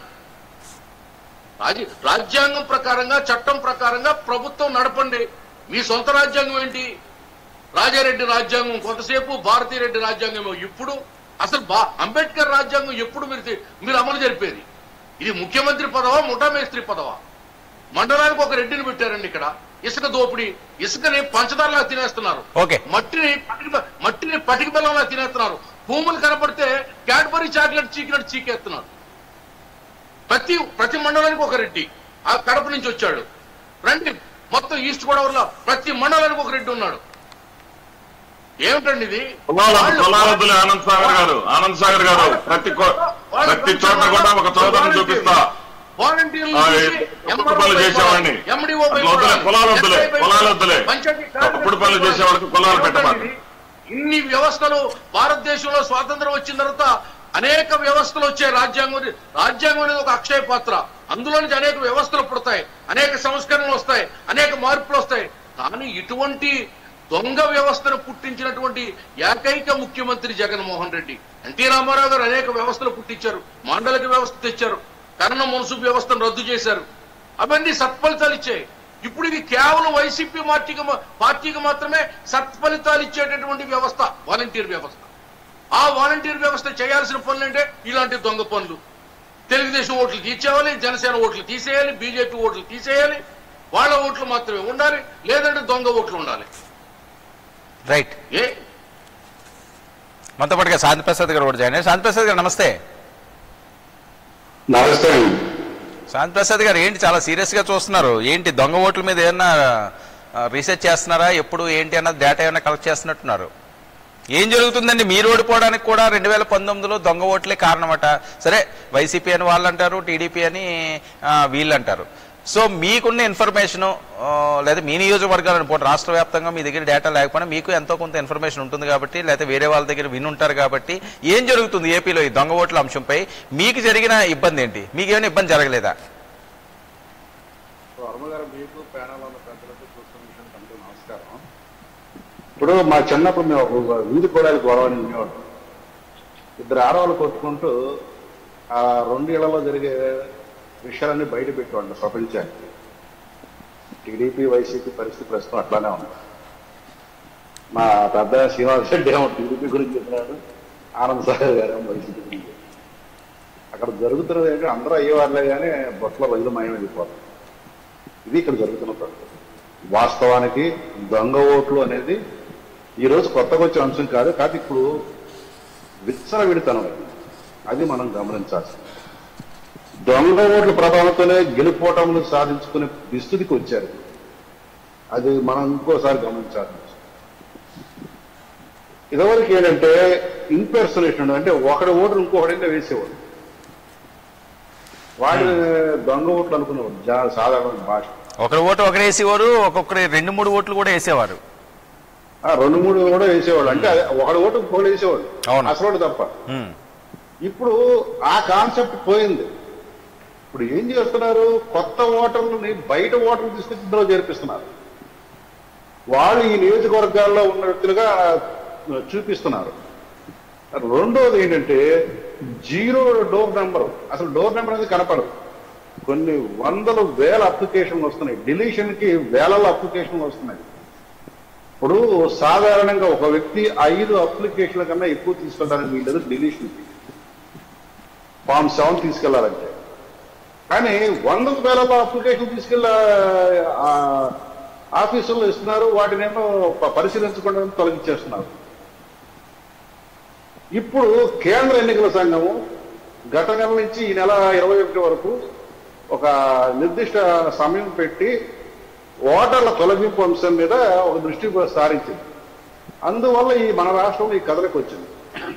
రాజ- రాజ్యాంగం ప్రకారంగా చట్టం ప్రకారంగా ప్రభుత్వం నడపండి మీ సొంత రాజ్యాంగం ఏంటి రాజారెడ్డి రాజ్యాంగం కొంతసేపు భారతీరెడ్డి రాజ్యాంగం ఇప్పుడు అసలు బా అంబేద్కర్ రాజ్యాంగం ఎప్పుడు మీరు తి- మీరు అమలు జరిపేది ఇది ముఖ్యమంత్రి పదవా ముఠామేస్త్రి పదవా మండలానికి ఒక రెడ్డిని పెట్టారండి ఇక్కడ ఇసుక దోపిడీ ఇసుకని పంచదారలా తినేస్తున్నారు ఓకే. మట్టిని పటికి బె- మట్టిని పటికి బెల్లంలా తినేస్తున్నారు భూములు కనపడితే క్యాడ్బరీ చాక్లెట్ చీకినట్టు చీకేస్తున్నారు ప్రతి ప్రతి మండలానికి ఒక రెడ్డి ఆ కడప నుంచి వచ్చాడు రండి మొత్తం ఈస్ట్ గోదావరిలో ప్రతి మండలానికి ఒక రెడ్డి ఉన్నాడు ఏమిటండి ఇది కులాల వాళ్ళు- కులాలొద్దులే ఆనంద్ సాగర్ గారు ఆనంద్ సాగర్ గారు ప్రతి కో- ప్రతి చోట కూడా ఒక సోదరుని చూపిస్తా వాలంటీర్లు ఆ, చూసి తప్పుడు పనులు చేసేవాడిని. ఎండిఓ అట్లా వద్దులే, కులాలు వద్దులే, కులాలు వద్దులే. తప్పుడు పనులు చేసేవాడికి కులాలు పెట్టబాకు. ఇన్ని వ్యవస్థలు భారతదేశంలో స్వాతంత్రం వచ్చిన తర్వాత అనేక వ్యవస్థలు వచ్చాయి రాజ్యాంగం రాజ్యాంగం అనేది ఒక అక్షయ పాత్ర అందులో నుంచి అనేక వ్యవస్థలు పుడతాయి అనేక సంస్కరణలు వస్తాయి అనేక మార్పులు వస్తాయి కానీ ఇటువంటి దొంగ వ్యవస్థను పుట్టించినటువంటి ఏకైక ముఖ్యమంత్రి జగన్మోహన్ రెడ్డి ఎన్టీ రామారావు గారు అనేక వ్యవస్థలు పుట్టించారు మాండలిక వ్యవస్థ తెచ్చారు కరణ మున్సిపల్ వ్యవస్థను రద్దు చేశారు అవన్నీ సత్ఫలితాలు ఇచ్చాయి ఇప్పుడు ఇది కేవలం వైసీపీ పార్టీకి మా- పార్టీకి మాత్రమే సత్ఫలితాలు ఇచ్చేటటువంటి వ్యవస్థ వాలంటీర్ వ్యవస్థ ఆ వాలంటీర్ వ్యవస్థ చేయాల్సిన పనులు అంటే ఇలాంటి దొంగ పనులు తెలుగుదేశం ఓట్లు తీసేయాలి జనసేన ఓట్లు తీసేయాలి బీజేపీ ఓట్లు తీసేయాలి వాళ్ళ ఓట్లు మాత్రమే ఉండాలి లేదంటే దొంగ ఓట్లు ఉండాలి రైట్ ఏ మనతో పాటుగా శాంతి ప్రసాద్ గారు కూడా జాయిన్ అయ్యారు శాంతి ప్రసాద్ గారు నమస్తే నమస్తే అండి శాంతి ప్రసాద్ గారు ఏంటి చాలా సీరియస్ గా చూస్తున్నారు ఏంటి దొంగ ఓట్ల మీద ఏమన్నా రీసెర్చ్ చేస్తున్నారా ఎప్పుడు ఏంటి అన్నది డేటా ఏమైనా కలెక్ట్ చేస్తున్నట్టున్నారు ఏం జరుగుతుందండి మీరు ఓడిపోవడానికి కూడా రెండు వేల పంతొమ్మిదిలో దొంగ ఓట్లే కారణమట సరే వైసీపీ అని వాళ్ళు అంటారు టీడీపీ అని ఆ, వీళ్ళు అంటారు సో మీకున్న ఇన్ఫర్మేషన్ లేదా మీ నియోజకవర్గాలను పోటీ రాష్ట్ర వ్యాప్తంగా మీ దగ్గర డేటా లేకపోయినా మీకు ఎంతో కొంత ఇన్ఫర్మేషన్ ఉంటుంది కాబట్టి లేదా వేరే వాళ్ళ దగ్గర వినుంటారు కాబట్టి ఏం జరుగుతుంది ఏపీలో ఈ దొంగ ఓట్ల అంశంపై మీకు జరిగిన ఇబ్బంది ఏంటి మీకు ఏమైనా ఇబ్బంది జరగలేదా వర్మ గారు మీకు ప్యానల్ ఉన్న పెద్దలకు చూస్తున్న అందరూ నమస్కారం ఇప్పుడు మా చిన్నప్పుడు మేము ఒక వీధి కోడాలి గొడవని వినేవాడు ఇద్దరు ఆడవాళ్ళు కొట్టుకుంటూ ఆ రెండు ఇళ్లలో జరిగే విషయాలన్నీ బయట పెట్టేవాళ్ళు ప్రపంచానికి టీడీపీ వైసీపీ పరిస్థితి ప్రస్తుతం అట్లానే ఉంది మా పెద్ద శ్రీనివాస్ రెడ్డి ఏమో టీడీపీ గురించి చెప్పినాడు ఆనంద్ సాగర్ గారు ఏమో వైసీపీ గురించి చెప్పారు. అక్కడ జరుగుతున్నది ఏంటంటే అందరూ అయ్యేవాళ్ళే కానీ బొట్టలో బయలు మాయమైపోతారు ఇది ఇక్కడ జరుగుతున్న పరిస్థితి వాస్తవానికి దొంగ ఓట్లు అనేది ఈ రోజు కొత్తగా వచ్చే అంశం కాదు కాదు ఇప్పుడు విచ్చల విడితనం అది. అది మనం గమనించాల్సింది దొంగ ఓట్ల ప్రభావంతోనే గెలుపోవటములు సాధించుకునే దుస్థితికి వచ్చారు అది మనం ఇంకోసారి గమనించాలి ఇదివరకు ఏంటంటే ఇంపర్సనేషన్ అంటే ఒకడి ఓటు ఇంకొకటి వేసేవాడు వాడి దొంగ ఓట్లు అనుకునేవాడు జా- సాధారణ భాష ఒకరి ఓటు ఒకరు వేసేవారు ఒక్కొక్కరి రెండు మూడు ఓట్లు కూడా వేసేవారు ఆ, రెండు మూడు కూడా వేసేవాడు అంటే అదే ఒకడి ఓటు ఇంకోటి వేసేవాడు అవును. అసలు తప్ప ఉమ్. ఇప్పుడు ఆ కాన్సెప్ట్ పోయింది ఇప్పుడు ఏం చేస్తున్నారు కొత్త ఓటర్లని బయట ఓటర్లు తీసుకొచ్చి ఇందులో చేర్పిస్తున్నారు వాళ్ళు ఈ నియోజకవర్గాల్లో ఉన్న వ్యక్తులుగా చూపిస్తున్నారు రెండోది ఏంటంటే జీరో డోర్ నెంబర్ అసలు డోర్ నెంబర్ అనేది కనపడదు కొన్ని వందల వేల అప్లికేషన్లు వస్తున్నాయి డిలీషన్ కి వేలలో అప్లికేషన్లు వస్తున్నాయి ఇప్పుడు సాధారణంగా ఒక వ్యక్తి ఐదు అప్లికేషన్ల కన్నా ఎక్కువ తీసుకెళ్ళడానికి వీళ్ళది డిలీషన్ కి ఫామ్ సెవెన్ తీసుకెళ్లాలంటే కానీ వందల వేలలో అప్లికేషన్ తీసుకెళ్ళ ఆఫీసుల్లో ఇస్తున్నారు వాటినేమో ప- పరిశీలించకుండా తొలగించేస్తున్నారు ఇప్పుడు కేంద్ర ఎన్నికల సంఘము గత నెల నుంచి ఈ నెల ఇరవై ఒకటి వరకు ఒక నిర్దిష్ట సమయం పెట్టి ఓటర్ల తొలగింపు అంశం మీద ఒక దృష్టి సారించింది అందువల్ల ఈ మన రాష్ట్రం ఈ కథలకు వచ్చింది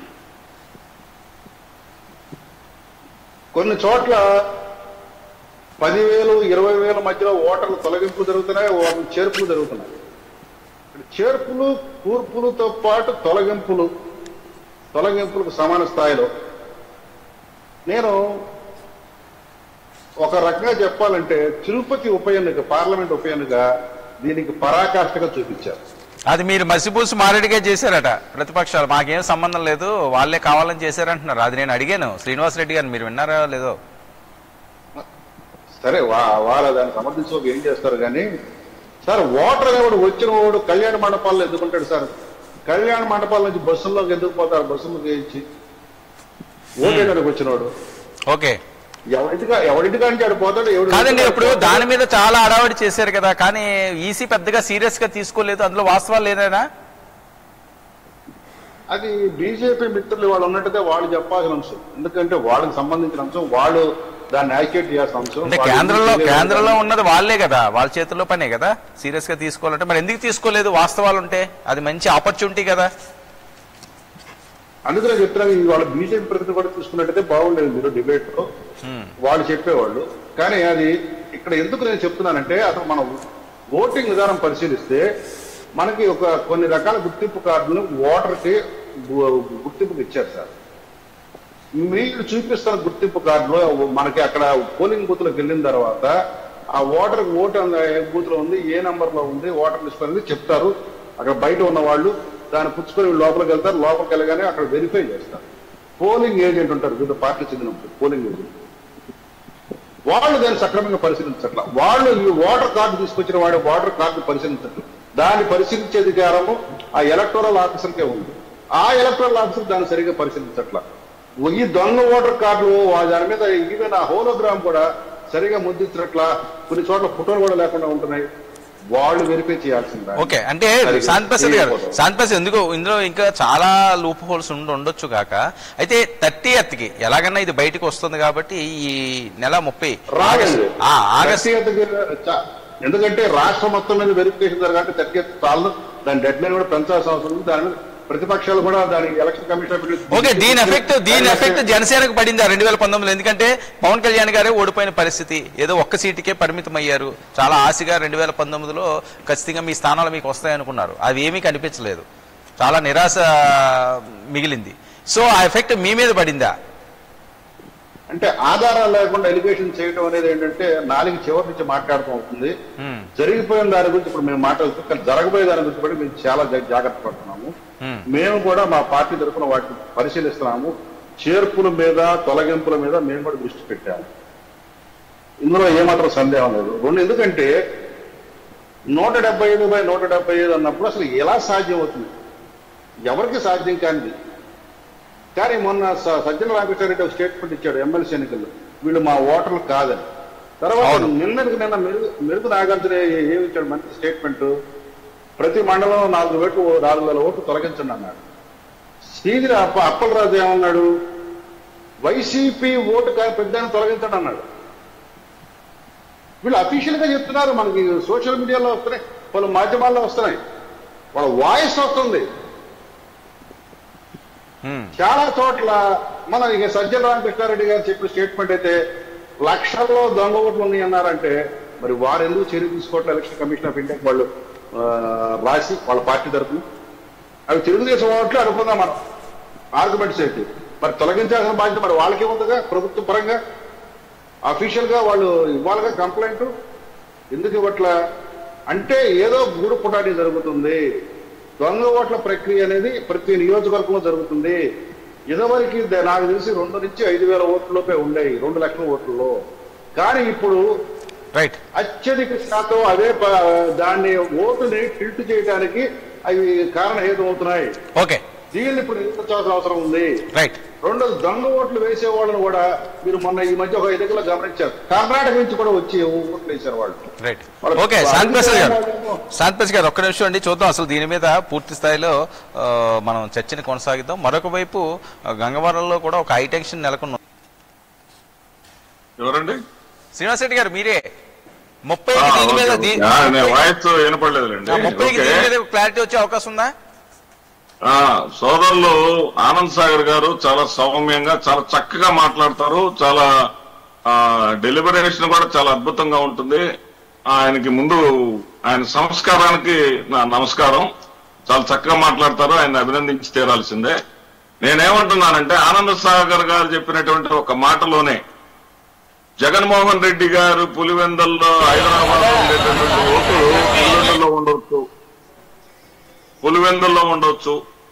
కొన్ని చోట్ల పదివేలు ఇరవై వేల మధ్యలో ఓటర్లు తొలగింపులు జరుగుతున్నాయి ఓటర్లు చేర్పులు జరుగుతున్నాయి ఇక్కడ చేర్పులు కూర్పులతో పాటు తొలగింపులు తొలగింపులకు సమాన స్థాయిలో నేను ఒక రకంగా చెప్పాలంటే తిరుపతి ఉప ఎన్నిక పార్లమెంట్ ఉప ఎన్నిక దీనికి పరాకాష్ఠగా చూపించారు అది మీరు మసిపూసి మారేడుగా చేశారట ప్రతిపక్షాలు మాకేం సంబంధం లేదు వాళ్ళే కావాలని చేశారంటున్నారు అది నేను అడిగాను శ్రీనివాస్ రెడ్డి గారిని మీరు విన్నారా లేదో సరే వా- వాళ్ళు దాన్ని సమర్థించుకోక ఏం చేస్తారు కానీ సార్ ఓటర్ అనేవాడు వచ్చిన వాడు కళ్యాణ మండపాల్లో ఎందుకుంటాడు సార్ కళ్యాణ మండపాల నుంచి బస్సుల్లోకి ఎందుకు పోతారు బస్సులకు ఇచ్చి ఓటేయడానికి వచ్చినవాడు ఓకే ఎవరింటిగా ఎవరింటికా నుంచి ఆడు పోతాడు ఎవడు కాదండి ఇప్పుడు దాని మీద చాలా అడావడి చేశారు కదా కానీ ఈసీ పెద్దగా సీరియస్ గా తీసుకోలేదు అందులో వాస్తవాలు లేదేనా అది బీజేపీ మిత్రులు వాళ్ళు ఉన్నట్టుగా వాళ్ళు చెప్పాల్సిన అంశం ఎందుకంటే వాళ్ళకి సంబంధించిన అంశం వాళ్ళు దాన్ని యాక్టివేట్ చేయాల్సిన అంశం అంటే వాళ్ళు కేంద్రంలో ఎందుకు కేంద్రంలో ఉన్నది వాళ్ళే కదా వాళ్ళ చేతుల్లో పనే కదా సీరియస్ గా తీసుకోవాలంటే మరి ఎందుకు తీసుకోలేదు వాస్తవాలు ఉంటే అది మంచి ఆపర్చునిటీ కదా అందుకనే చెప్తున్నాను ఈ వాళ్ళ బీజేపీ ప్రతినిధి కూడా తీసుకున్నట్టయితే బాగుండేది మీరు డిబేట్ లో హ్మ్. వాళ్ళు చెప్పేవాళ్ళు కానీ అది ఇక్కడ ఎందుకు నేను చెప్తున్నానంటే అసలు మనం ఓటింగ్ విధానం పరిశీలిస్తే మనకి ఒక కొన్ని రకాల గుర్తింపు కార్డులను ఓటర్కి గు- గుర్తింపుకి ఇచ్చారు సార్ మీరు చూపిస్తున్న గుర్తింపు కార్డులో మనకి అక్కడ పోలింగ్ బూత్ లోకి వెళ్ళిన తర్వాత ఆ ఓటర్ ఓటు అంద- ఏ బూత్ లో ఉంది ఏ నంబర్ లో ఉంది ఓటర్ లిస్ట్ అనేది చెప్తారు అక్కడ బయట ఉన్న వాళ్ళు దాన్ని పుచ్చుకొని లోపలికి వెళ్తారు లోపలికి వెళ్ళగానే అక్కడ వెరిఫై చేస్తారు పోలింగ్ ఏజెంట్ ఉంటారు వివిధ పార్టీ చెందినప్పుడు పోలింగ్ ఏజెంట్ వాళ్ళు దాన్ని సక్రమంగా పరిశీలించట్ల వాళ్ళు ఈ ఓటర్ కార్డు తీసుకొచ్చిన వాడు ఓటర్ కార్డు పరిశీలించట్ల దాన్ని పరిశీలించే అధికారము ఆ ఎలక్టోరల్ ఆఫీసర్కే ఉంది ఆ ఎలక్టోరల్ ఆఫీసర్ దాన్ని సరిగ్గా పరిశీలించట్ల ఈ దొంగ ఓటర్ కార్డు వా- దాని మీద ఈవెన్ ఆ హోలోగ్రామ్ కూడా సరిగా ముద్రించినట్ల కొన్ని చోట్ల ఫోటోలు కూడా లేకుండా ఉంటున్నాయి వాళ్ళు వెరిఫై చేయాల్సిందే ఓకే అంటే సరిగ్గా శాంతిప్రసాద్ గారు చేయకపోతే. శాంతిప్రసాద్ ఎందుకు ఇందులో ఇంకా చాలా లూప్ హోల్స్ ఉండి ఉండొచ్చు కాక అయితే థర్టీ కి ఎలాగన్నా ఇది బయటకు వస్తుంది కాబట్టి ఈ నెల ముప్పై రాగండి ఆ, ఆగస్ట్ వ్యక్తిగత చ- ఎందుకంటే రాష్ట్రం మొత్తం మీద వెరిఫికేషన్ జరగాలంటే థర్టీ చాలు దాని డెడ్ లైన్ కూడా పెంచాల్సిన అవసరం ఉంది దాని మీద ప్రతిపక్షాలు కూడా దానికి ఎలక్షన్ కమిషన్ ఓకే దీని ఎఫెక్ట్ దీని ఎఫెక్ట్ జనసేనకు పడిందా రెండు వేల పంతొమ్మిదిలో ఎందుకంటే పవన్ కళ్యాణ్ గారే ఓడిపోయిన పరిస్థితి ఏదో ఒక్క సీటుకే పరిమితం అయ్యారు చాలా ఆశగా రెండు వేల పంతొమ్మిదిలో ఖచ్చితంగా మీ స్థానాలు మీకు వస్తాయనుకున్నారు అవి ఏమీ కనిపించలేదు చాలా నిరాశ మిగిలింది సో ఆ ఎఫెక్ట్ మీ మీద పడిందా అంటే ఆధారాలు లేకుండా ఎలిగేషన్ చేయడం అనేది ఏంటంటే నాలుగు చివరి నుంచి మాట్లాడటం అవుతుంది హ్మ్, జరిగిపోయిన దాని గురించి ఇప్పుడు మేము మాట్లాడుతూ కానీ జరగబోయే దాని గురించి కూడా మేము చాలా జా- జాగ్రత్త పడుతున్నాము హ్మ్. మేము కూడా మా పార్టీ తరఫున వాటిని పరిశీలిస్తున్నాము చేర్పుల మీద తొలగింపుల మీద మేము కూడా దృష్టి పెట్టాము ఇందులో ఏమాత్రం సందేహం లేదు రెండు ఎందుకంటే నూట డెబ్బై ఐదు బై నూట డెబ్బై ఐదు అన్నప్పుడు అసలు ఎలా సాధ్యం అవుతుంది ఎవరికి సాధ్యం కానిది కానీ మొన్న స- సజ్జల రామకృష్ణారెడ్డి ఒక స్టేట్మెంట్ ఇచ్చాడు ఎమ్మెల్సీ ఎన్నికల్లో వీళ్ళు మా ఓటర్లు కాదని తర్వాత అవును. నిన్నటికి నిన్న మెరుగు మెరుగు నాగార్జున ఏ- ఏమి ఇచ్చాడు మంచి స్టేట్మెంట్ ప్రతి మండలం నాలుగు వేట్లు నాలుగు వేల ఓట్లు తొలగించండి అన్నాడు శ్రీధర అప్ప అప్పలరాజు ఏమన్నాడు వైసీపీ ఓటు కా- పెద్దాన్ని తొలగించండి అన్నాడు వీళ్ళు అఫీషియల్ గా చెప్తున్నారు మనకి సోషల్ మీడియాలో వస్తున్నాయి పలు మాధ్యమాల్లో వస్తున్నాయి వాళ్ళ వాయిస్ వస్తుంది హ్మ్. చాలా చోట్ల మన ఇక సజ్జల రామకృష్ణారెడ్డి గారు చెప్పిన స్టేట్మెంట్ అయితే లక్షల్లో దొంగ ఓట్లు ఉన్నాయి అన్నారంటే మరి వారు ఎందుకు చర్య తీసుకోవట్లేదు ఎలక్షన్ కమిషన్ ఆఫ్ ఇండియాకి వాళ్ళు ఆ, రాసి వాళ్ళ పార్టీ తరఫున అవి తెలుగుదేశం ఓట్లు అనుకుందాం మనం ఆర్గ్యుమెంట్స్ ఏంటి మరి తొలగించాల్సిన బాధ్యత మరి వాళ్ళకే ఉందిగా ప్రభుత్వ పరంగా అఫీషియల్ గా వాళ్ళు ఇవ్వాలిగా కంప్లైంట్ ఎందుకు ఇవ్వట్లా అంటే ఏదో గూడు పుటాని జరుగుతుంది దొంగ ఓట్ల ప్రక్రియ అనేది ప్రతి నియోజకవర్గంలో జరుగుతుంది ఇదివరకు ద- నాకు తెలిసి రెండు నుంచి ఐదు వేల ఓట్లలోపే ఉండేవి రెండు లక్షల ఓట్లలో కానీ ఇప్పుడు రైట్ అత్యధిక శాతం అదే ప- దాన్ని ఓటుని టిల్ట్ చేయడానికి అవి కారణహేతం అవుతున్నాయి ఓకే దీన్ని ఇప్పుడు ఎదుర్కొచ్చాల్సిన అవసరం ఉంది రైట్ రెండు దొంగ ఓట్లు వేసే వాళ్ళని కూడా మీరు మొన్న ఈ మధ్య ఒక ఎన్నికల్లో గమనించారు కర్ణాటక నుంచి కూడా వచ్చి ఓట్లు వేశారు వాళ్ళు రైట్ వాళ్ళ- ఓకే శాంతిప్రసాద్ గారు వాళ్ళేమో- శాంతిప్రసాద్ గారు ఒక్క నిమిషం అండి చూద్దాం అసలు దీని మీద పూర్తి స్థాయిలో ఆ, మనం చర్చని కొనసాగిద్దాం మరొక వైపు ఆ, గంగవరంలో కూడా ఒక హై టెన్షన్ నెలకొన్న ఎవరండి శ్రీనివాస్ రెడ్డి గారు మీరే ముప్పై ఆ, దీని మీద ఓకే, దీ- ఓకే. ఆ, నేను ముప్పై- వాయిస్ వినపడలేదులేండి ఆ, ముప్పైకి ఓకే. దీని మీద క్లారిటీ వచ్చే అవకాశం ఉందా ఆ సోదరులు ఆనంద్ సాగర్ గారు చాలా సౌమ్యంగా చాలా చక్కగా మాట్లాడతారు చాలా ఆ డెలిబరేషన్ కూడా చాలా అద్భుతంగా ఉంటుంది ఆయనకి ముందు ఆయన సంస్కారానికి నా నమస్కారం చాలా చక్కగా మాట్లాడతారు ఆయన అభినందించి తీరాల్సిందే నేనేమంటున్నానంటే ఆనంద్ సాగర్ గారు చెప్పినటువంటి ఒక మాటలోనే జగన్మోహన్ రెడ్డి గారు పులివెందల్లో హైదరాబాద్ లో ఉండేటటువంటి ఓటు పులివెందుల్లో ఉండొచ్చు పులివెందుల్లో ఉండొచ్చు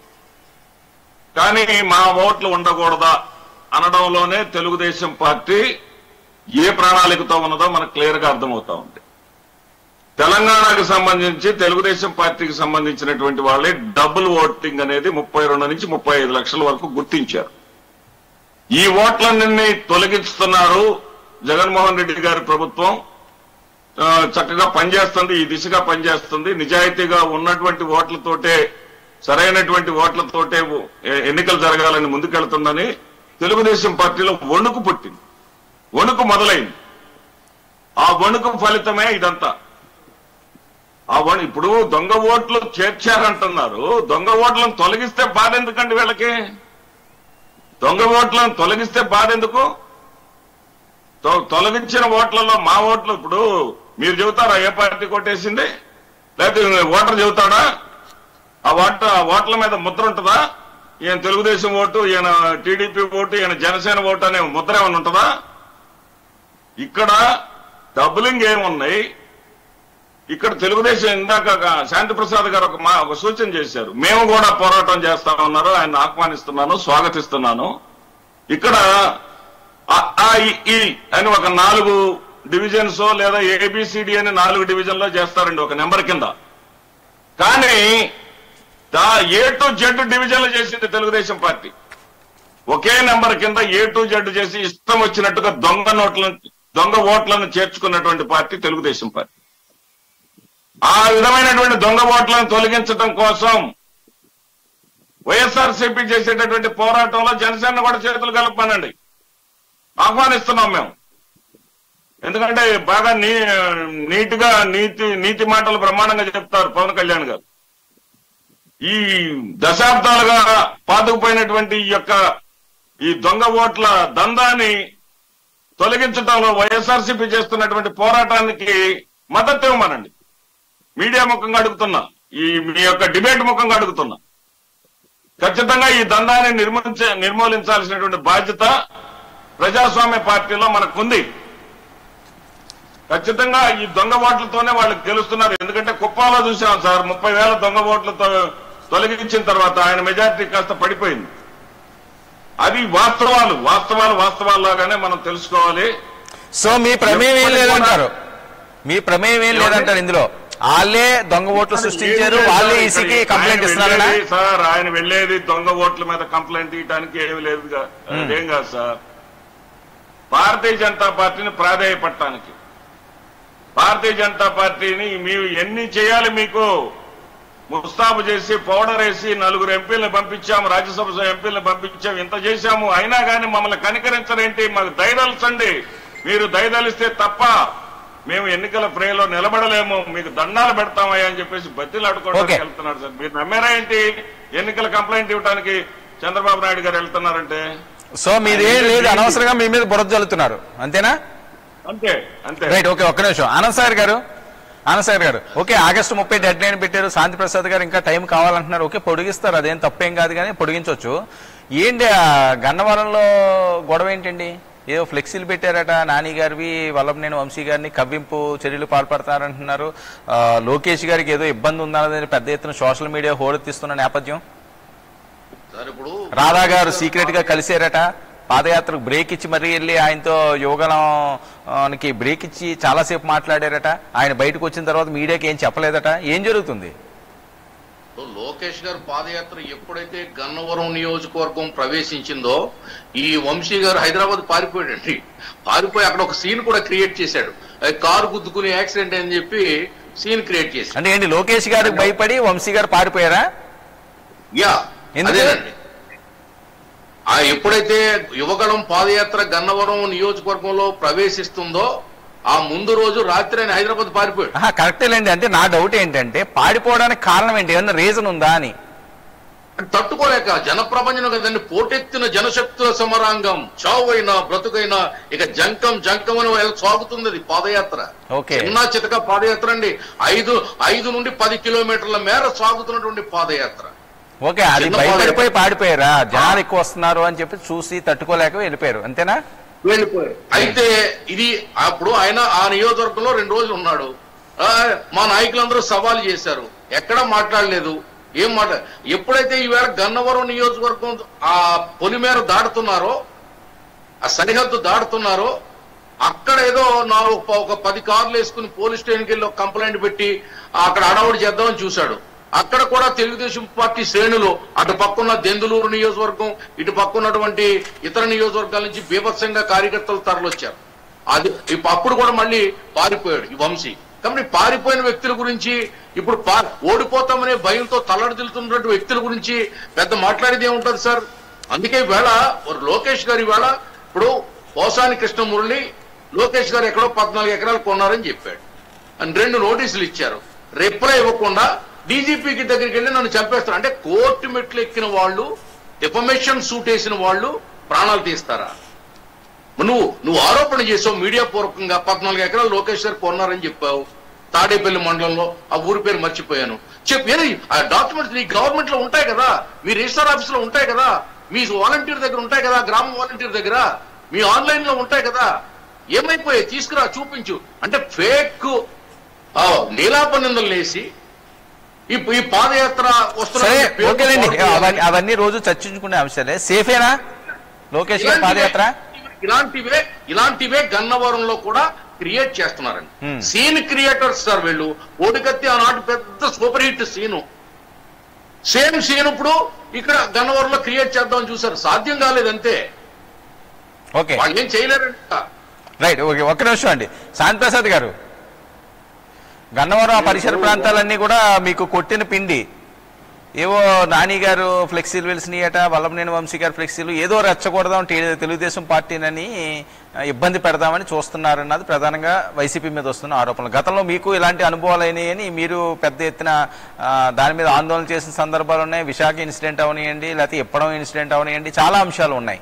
కానీ మా ఓట్లు ఉండకూడదా అనడంలోనే తెలుగుదేశం పార్టీ ఏ ప్రణాళికతో ఉన్నదో మనకు క్లియర్ గా అర్థమవుతా ఉంది తెలంగాణకు సంబంధించి తెలుగుదేశం పార్టీకి సంబంధించినటువంటి వాళ్ళే డబుల్ ఓటింగ్ అనేది ముప్పై రెండు నుంచి ముప్పై ఐదు లక్షల వరకు గుర్తించారు ఈ ఓట్లన్నీ తొలగిస్తున్నారు జగన్మోహన్ రెడ్డి గారి ప్రభుత్వం ఆ, చక్కగా పనిచేస్తుంది ఈ దిశగా పనిచేస్తుంది నిజాయితీగా ఉన్నటువంటి ఓట్లతోటే సరైనటువంటి ఓట్లతోటే ఎ- ఎన్నికలు జరగాలని ముందుకెళ్తుందని తెలుగుదేశం పార్టీలో వణుకు పుట్టింది వణుకు మొదలైంది ఆ వణుకు ఫలితమే ఇదంతా ఆ వణు ఇప్పుడు దొంగ ఓట్లు చేర్చారంటున్నారు దొంగ ఓట్లను తొలగిస్తే బాధ ఎందుకండి వీళ్ళకి దొంగ ఓట్లను తొలగిస్తే బాధ ఎందుకు తొ- తొలగించిన ఓట్లలో మా ఓట్లు ఇప్పుడు మీరు చెబుతారా ఏ పార్టీ కొట్టేసింది లేకపోతే ఓటర్ చెబుతాడా ఆ ఓట ఆ ఓట్ల మీద ముద్ర ఉంటుందా ఈయన తెలుగుదేశం ఓటు ఈయన టీడీపీ ఓటు ఈయన జనసేన ఓటు అనే ముద్ర ఏమైనా ఉంటుందా ఇక్కడ డబ్బులింగ్ ఏమున్నాయి ఇక్కడ తెలుగుదేశం ఇందాక శాంతి ప్రసాద్ గారు ఒక మా- ఒక సూచన చేశారు మేము కూడా పోరాటం చేస్తా ఉన్నారు ఆయన ఆహ్వానిస్తున్నాను స్వాగతిస్తున్నాను ఇక్కడ ఆ, ఆ, ఈ, ఈ అని ఒక నాలుగు డివిజన్స్ లేదా ఏబిసిడి అని నాలుగు డివిజన్లో చేస్తారండి ఒక నెంబర్ కింద కానీ దా ఏ టు జెడ్ డివిజన్లు చేసింది తెలుగుదేశం పార్టీ ఒకే నెంబర్ కింద ఏ టు జెడ్ చేసి ఇష్టం వచ్చినట్టుగా దొంగ నోట్లను దొంగ ఓట్లను చేర్చుకున్నటువంటి పార్టీ తెలుగుదేశం పార్టీ ఆ విధమైనటువంటి దొంగ ఓట్లను తొలగించడం కోసం వైఎస్ఆర్సీపీ చేసేటటువంటి పోరాటంలో జనసేన కూడా చేతులు కలపమనండి ఆహ్వానిస్తున్నాం మేము ఎందుకంటే బాగా నీ నీట్ గా నీతి నీతి మాటలు బ్రహ్మాండంగా చెప్తారు పవన్ కళ్యాణ్ గారు ఈ దశాబ్దాలుగా పాతుకుపోయినటువంటి ఈ యొక్క ఈ దొంగ ఓట్ల దందాన్ని తొలగించడంలో వైఎస్ఆర్సీపీ చేస్తున్నటువంటి పోరాటానికి మద్దతు ఇవ్వమనండి మీడియా ముఖంగా అడుగుతున్నా ఈ మీ యొక్క డిబేట్ ముఖంగా అడుగుతున్నా ఖచ్చితంగా ఈ దందాన్ని నిర్మించ నిర్మూలించాల్సినటువంటి బాధ్యత ప్రజాస్వామ్య పార్టీలో మనకుంది ఖచ్చితంగా ఈ దొంగ ఓట్లతోనే వాళ్ళు గెలుస్తున్నారు ఎందుకంటే కుప్పాలో చూసాం సార్ ముప్పై వేల దొంగ ఓట్లతో తొలగించిన తర్వాత ఆయన మెజారిటీ కాస్త పడిపోయింది అది వాస్తవాలు వాస్తవాలు వాస్తవాల్లాగానే మనం తెలుసుకోవాలి సో మీ ప్రమేయం ఏం లేదంటారు మీ ప్రమేయం ఏం లేదంటారు ఇందులో వాళ్ళే దొంగ ఓట్లు సృష్టించారు వాళ్ళే ఈసీకి కంప్లైంట్ ఆయన ఇస్తున్నారనా వెళ్ళేది సార్ ఆయన వెళ్ళేది దొంగ ఓట్ల మీద కంప్లైంట్ ఇవ్వడానికి ఏమి లేదు గా- అదేం కాదు సార్ భారతీయ జనతా పార్టీని ప్రాధేయపడటానికి భారతీయ జనతా పార్టీని మీరు ఎన్ని చేయాలి మీకు ముస్తాబు చేసి పౌడర్ వేసి నలుగురు ఎంపీలను పంపించాము రాజ్యసభ ఎంపీలను పంపించాము ఇంత చేశాము అయినా కానీ మమ్మల్ని కనికరించరేంటి మాకు దయదలచండి మీరు దయదలిస్తే తప్ప మేము ఎన్నికల ప్రేలో నిలబడలేము మీకు దండాలు పెడతామయ్యా అని చెప్పేసి బతిలు అడుకోవడానికి Okay. వెళ్తున్నారు సార్ మీరు నమ్మారా ఏంటి ఎన్నికల కంప్లైంట్ ఇవ్వడానికి చంద్రబాబు నాయుడు గారు వెళ్తున్నారంటే సో మీదేం లేదు అనవసరంగా మీ మీద బురద జల్లుతున్నారు అంతేనా అంతే అంతే రైట్ ఓకే ఒక్క నిమిషం ఆనంద్ సాగర్ గారు ఆనంద్ సాగర్ గారు ఓకే ఆగస్టు ముప్పై డెడ్ లైన్ పెట్టారు శాంతి ప్రసాద్ గారు ఇంకా టైం కావాలంటున్నారు ఓకే పొడిగిస్తారు అదేం తప్పేం కాదు కానీ పొడిగించవచ్చు ఏంటి ఆ గన్నవరంలో గొడవ ఏంటండి ఏదో ఫ్లెక్సీలు పెట్టారట నాని గారివి వల్లభనేని వంశీ గారిని కవ్వింపు చర్యలు పాల్పడతారంటున్నారు ఆ, లోకేష్ గారికి ఏదో ఇబ్బంది ఉందన్నది పెద్ద ఎత్తున సోషల్ మీడియా హోరెత్తిస్తున్న నేపథ్యం సార్ ఇప్పుడు రాధా గారు సీక్రెట్ గా కలిసారట పాదయాత్రకు బ్రేక్ ఇచ్చి మరీ వెళ్ళి ఆయనతో యువగణానికి బ్రేక్ ఇచ్చి చాలాసేపు మాట్లాడారట ఆయన బయటకు వచ్చిన తర్వాత మీడియాకి ఏం చెప్పలేదట ఏం జరుగుతుంది ఇప్పుడు లోకేష్ గారు పాదయాత్ర ఎప్పుడైతే గన్నవరం నియోజకవర్గం ప్రవేశించిందో ఈ వంశీ గారు హైదరాబాద్ పారిపోయాడండి పారిపోయి అక్కడ ఒక సీన్ కూడా క్రియేట్ చేశాడు అది కారు గుద్దుకుని యాక్సిడెంట్ అని చెప్పి సీన్ క్రియేట్ చేశాడు అంటే ఏంటి లోకేష్ గారికి భయపడి వంశీ గారు పారిపోయారా యా ఎందుకు? అదేనండి ఆ ఎప్పుడైతే యువగణం పాదయాత్ర గన్నవరం నియోజకవర్గంలో ప్రవేశిస్తుందో ఆ ముందు రోజు రాత్రి ఆయన హైదరాబాద్ పారిపోయాడు ఆహా కరెక్టేలేండి అంటే నా డౌట్ ఏంటంటే పారిపోవడానికి కారణం ఏంటి ఏమన్నా రీజన్ ఉందా అని తట్టుకోలేక జనప్రపంచం కదండి పోటెత్తిన జనశక్తుల సమరాంగం చావైనా బ్రతుకైనా ఇక జంకం జంకం అని వెళ్ళ సాగుతుంది అది పాదయాత్ర ఓకే. చిన్న చితక పాదయాత్ర అండి ఐదు ఐదు నుండి పది కిలోమీటర్ల మేర సాగుతున్నటువంటి పాదయాత్ర ఓకే అది చిన్న భయపడిపోయి పాడిపోయారా జనాలు ఎక్కువ వస్తున్నారు అని చెప్పి చూసి తట్టుకోలేక వెళ్ళిపోయారు అంతేనా వెళ్ళిపోయారు అయితే ఇది అప్పుడు ఆయన ఆ నియోజకవర్గంలో రెండు రోజులు ఉన్నాడు ఆ, మా నాయకులందరూ సవాల్ చేశారు ఎక్కడా మాట్లాడలేదు ఏం మాట ఎప్పుడైతే ఈవేళ గన్నవరం నియోజకవర్గం ఆ పొలిమేర దాటుతున్నారో ఆ సరిహద్దు దాటుతున్నారో అక్కడ ఏదో నా ఒక- ఒక పది కార్లు వేసుకుని పోలీస్ స్టేషన్కి వెళ్ళి ఒక కంప్లైంట్ పెట్టి అక్కడ అడవుడు చేద్దామని చూశాడు అక్కడ కూడా తెలుగుదేశం పార్టీ శ్రేణులు అటు పక్కన్న దెందులూరు నియోజకవర్గం ఇటు పక్కన్నటువంటి ఇతర నియోజకవర్గాల నుంచి బీభత్సంగా కార్యకర్తలు తరలొచ్చారు అది ఇప్పు- అప్పుడు కూడా మళ్ళీ పారిపోయాడు ఈ వంశీ కాబట్టి పారిపోయిన వ్యక్తుల గురించి ఇప్పుడు పా- ఓడిపోతామనే భయంతో తల్లడిల్లుతున్నటువంటి వ్యక్తుల గురించి పెద్ద మాట్లాడేది ఏముంటది సార్ అందుకే ఈవేళ ఒక లోకేష్ గారు ఈవేళ ఇప్పుడు పోసాని కృష్ణమురళి లోకేష్ గారు ఎక్కడో పద్నాలుగు ఎకరాలు కొన్నారని చెప్పాడు అని రెండు నోటీసులు ఇచ్చారు రిప్లై ఇవ్వకుండా డీజీపీకి దగ్గరికి వెళ్ళి నన్ను చంపేస్తారు అంటే కోర్టు మెట్లు ఎక్కిన వాళ్ళు డిఫమేషన్ సూట్ వేసిన వాళ్ళు ప్రాణాలు తీస్తారా నువ్వు నువ్వు ఆరోపణ చేసావు మీడియా పూర్వకంగా పద్నాలుగు ఎకరాలు లోకేష్ గారు కొన్నారని చెప్పావు తాడేపల్లి మండలంలో ఆ ఊరి పేరు మర్చిపోయాను చెప్పు ఏది ఆ డాక్యుమెంట్స్ నీ గవర్నమెంట్ లో ఉంటాయి కదా మీ రిజిస్టర్ ఆఫీస్ లో ఉంటాయి కదా మీ వాలంటీర్ దగ్గర ఉంటాయి కదా గ్రామ వాలంటీర్ దగ్గర మీ ఆన్లైన్ లో ఉంటాయి కదా ఏమైపోయాయి తీసుకురా చూపించు అంటే ఫేక్ నీలాప నిందలు లేసి ఈ ఈ పాదయాత్ర సరే వస్తున్న ఓకేనండి అవన్నీ అవన్నీ రోజు చర్చించుకునే అంశాలే సేఫేనా లోకేష్ గారి పాదయాత్ర ఇలాంటివే ఇలాంటివే గన్నవరంలో కూడా క్రియేట్ చేస్తున్నారండి Hmm. సీన్ క్రియేటర్స్ సార్ వీళ్ళు ఓడికత్తి ఆనాటి పెద్ద super hit scene same scene ఇప్పుడు ఇక్కడ గన్నవరంలో క్రియేట్ చేద్దామని చూసారు సాధ్యం కాలేదంతే ఓకే వాళ్ళు ఏం చేయలేరండి రైట్ ఓకే ఒక్క నిమిషం అండి శాంతి ప్రసాద్ గారు గన్నవరం ఆ పరిసర ప్రాంతాలన్నీ కూడా మీకు కొట్టిన పిండి ఏవో నాని గారు ఫ్లెక్సీలు వెలిసినాయట వల్లభనేని వంశీ గారు ఫ్లెక్సీలు ఏదో రెచ్చకూడదాం టే- తెలుగుదేశం పార్టీనని ఆ, ఇబ్బంది పెడదామని చూస్తున్నారన్నది ప్రధానంగా వైసీపీ మీద వస్తున్న ఆరోపణలు గతంలో మీకు ఇలాంటి అనుభవాలు అయినాయని మీరు పెద్ద ఎత్తున ఆ, దాని మీద ఆందోళన చేసిన సందర్భాలు ఉన్నాయి విశాఖ ఇన్సిడెంట్ అవనియండి లేకపోతే ఇప్పడం ఇన్సిడెంట్ అవనియండి చాలా అంశాలు ఉన్నాయి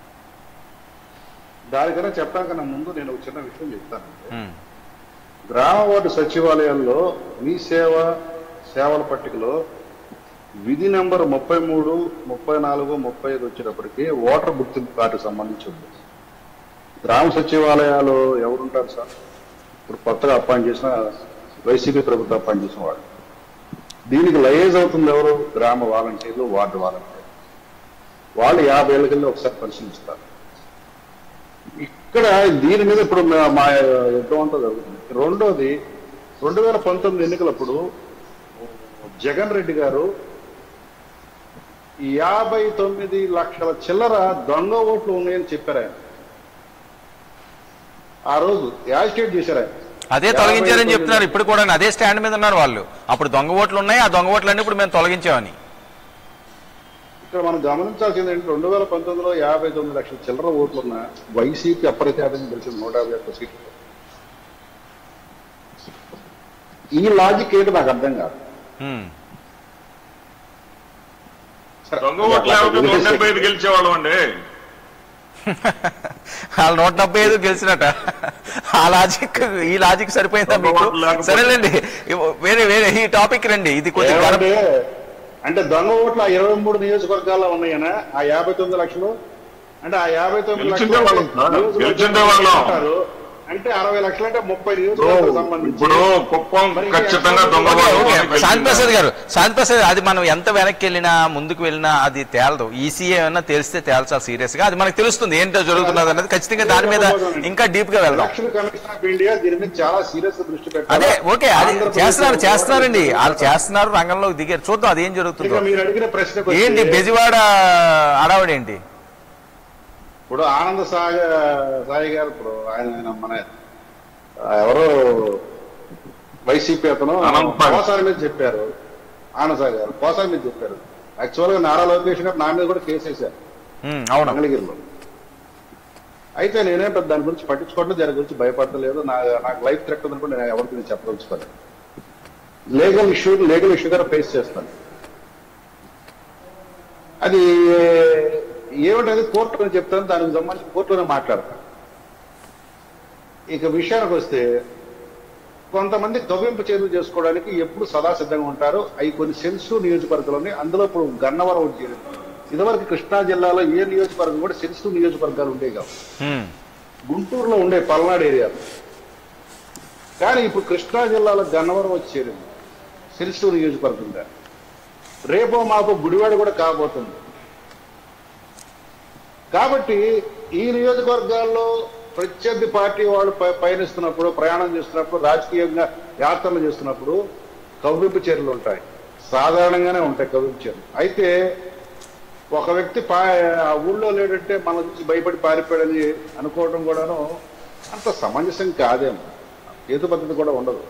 దానికన్నా చెప్పడానికన్నా ముందు నేను ఒక చిన్న విషయం చెప్తాను ఉమ్, గ్రామ వార్డు సచివాలయాల్లో మీ సేవ సేవల పట్టికలో విధి నెంబర్ ముప్పై మూడు ముప్పై నాలుగు ముప్పై ఐదు వచ్చేటప్పటికి ఓటర్ గుర్తింపు కార్డు సంబంధించి ఉంది గ్రామ సచివాలయాలు ఎవరుంటారు సార్ ఇప్పుడు కొత్తగా అపాయింట్ చేసిన వైసీపీ ప్రభుత్వం అపాయింట్ చేసిన వాడు దీనికి లయేజ్ అవుతుంది ఎవరు గ్రామ వాలంటీర్లు వార్డు వాలంటీర్లు వాళ్ళు యాభై ఏళ్ళ కింద ఒకసారి పరిశీలిస్తారు ఇక్కడ దీని మీద ఇప్పుడు మా- మా యుద్ధం అంతా జరుగుతుంది రెండోది రెండు వేల పంతొమ్మిది ఎన్నికలప్పుడు జగన్ రెడ్డి గారు యాభై తొమ్మిది లక్షల చిల్లర దొంగ ఓట్లు ఉన్నాయని చెప్పారు ఆయన ఆ రోజు యాజిటేట్ చేశారు ఆయన అదే తొలగించారని చెప్తున్నారు ఇప్పుడు కూడా అదే స్టాండ్ మీద ఉన్నారు వాళ్ళు అప్పుడు దొంగ ఓట్లు ఉన్నాయి ఆ దొంగ ఓట్లన్నీ ఇప్పుడు మేము తొలగించామని ఇక్కడ మనం గమనించాల్సింది ఏంటంటే రెండు వేల పంతొమ్మిదిలో యాభై తొమ్మిది లక్షల చిల్లర ఓట్లున్న వైసీపీ అప్రత్యాతంగా గెలిచిన నూట యాభై ఒక్క సీట్లు ఈ లాజిక్ ఏంటో నాకు అర్థం కాదు ఉమ్. దొంగ ఓట్లు లేకపోతే నూట డెబ్బై ఐదు గెలిచేవాళ్ళం అండి వాళ్ళు నూట డెబ్బై ఐదు గెలిచినట ఆ లాజిక్ ఈ లాజిక్ సరిపోయిందా మీకు దొంగ ఓట్లు లేకపోతే- సరేలేండి ఇవ- వేరే వేరే ఈ టాపిక్ రండి ఇది కొద్దిగా గరం- ఏమంటే, అంటే దొంగ ఓట్లు ఆ ఇరవై మూడు నియోజకవర్గాల్లో ఉన్నాయనా ఆ యాభై తొమ్మిది లక్షలు అంటే ఆ యాభై తొమ్మిది గెలిచిందే లక్షలు వాళ్ళం సార్. నియోజకవర్గాలు గెలిచిందే వాళ్ళం. ఉంటారు. అంటే అరవై లక్షలు అంటే ముప్పై ఇప్పుడు నియోజకవర్గాలకు సంబంధించి ఇప్పుడు కుప్పం మరి ఖచ్చితంగా దొంగ ఓకే ఓట్లు ఓకే గెలిచిందా? శాంతి ప్రసాద్ గారు శాంతి ప్రసాద్ అది మనం ఎంత వెనక్కి వెళ్ళినా ముందుకు వెళ్ళినా అది తేలదు ఈసీఏ ఏమన్నా తెలిస్తే తేల్చాలి సీరియస్ గా అది మనకు తెలుస్తుంది ఏంటో జరుగుతున్నది అనేది ఖచ్చితంగా దాని మీద ఇంకా డీప్ గా వెళ్దాం ఎలక్షన్ కమిషన్ ఆఫ్ ఇండియా దీని మీద చాలా సీరియస్ గా దృష్టి పెట్టారు అదే ఓకే అది ఆంధ్రప్రదేశ్ చేస్తున్నారు లో చేస్తున్నారండి వాళ్ళు చేస్తున్నారు రంగంలోకి దిగారు చూద్దాం అదేం ఇక జరుగుతుందో మీరు అడిగిన ప్రశ్న ఏంటి బెజవాడ అడావుడేంటి ఇప్పుడు ఆనంద సాగ సాయి గారు ఇప్పుడు ఆయన ఆయన మన ఆ, ఎవరో వైసీపీ అతను ఆనంద్ సాగర్. కోసారి మీద చెప్పారు ఆనంద్ సాగర్ గారు కోసారి మీద చెప్పారు యాక్చువల్ గా నారా లోకేష్ గారు నా మీద కూడా కేసు వేశారు ఉమ్, అవును మంగళగిరిలో అయితే నేనేం పెద్ద దాని గురించి పట్టించుకోవట్లేదు దాని గురించి భయపడలేదు నా నాకు లైఫ్ థ్రెట్ ఉందని కూడా నేను ఎవరికి నేను చెప్పదలుచుకోలేదు లీగల్ ఇష్యూ లీగల్ ఇష్యూ గారు ఫేస్ చేస్తాను అది ఏమిటది కోర్టులో చెప్తాను దానికి సంబంధించి కోర్టులోనే మాట్లాడతాను ఇక విషయానికి వస్తే కొంతమంది గవ్వింపు చర్యలు చేసుకోవడానికి ఎప్పుడు సదా సిద్ధంగా ఉంటారు అవి కొన్ని సెన్సిటివ్ నియోజకవర్గాలని అందులో ఇప్పుడు గన్నవరం ఒకటి చేరింది ఇదివరకు కృష్ణా జిల్లాలో ఏ నియోజకవర్గం కూడా సెన్సిటివ్ నియోజకవర్గాలు ఉండేవి కావు హ్మ్. గుంటూరులో ఉండే పల్నాడు ఏరియా కానీ ఇప్పుడు కృష్ణా జిల్లాలో గన్నవరం వచ్చి చేరింది సెన్సిటివ్ నియోజకవర్గంగా రేపో మాపో గుడివాడ కూడా కాబోతుంది కాబట్టి ఈ నియోజకవర్గాల్లో ప్రత్యర్థి పార్టీ వాళ్ళు ప- పయనిస్తున్నప్పుడు ప్రయాణం చేస్తున్నప్పుడు రాజకీయంగా యాత్రలు చేస్తున్నప్పుడు కవ్వింపు చర్యలు ఉంటాయి సాధారణంగానే ఉంటాయి కవ్వింపు చర్యలు అయితే ఒక వ్యక్తి పా ఆ ఊళ్ళో లేడంటే మన చూసి భయపడి పారిపోయాడని అనుకోవడం కూడాను అంత సమంజసం కాదేమో హేతు పద్ధతి కూడా ఉండదు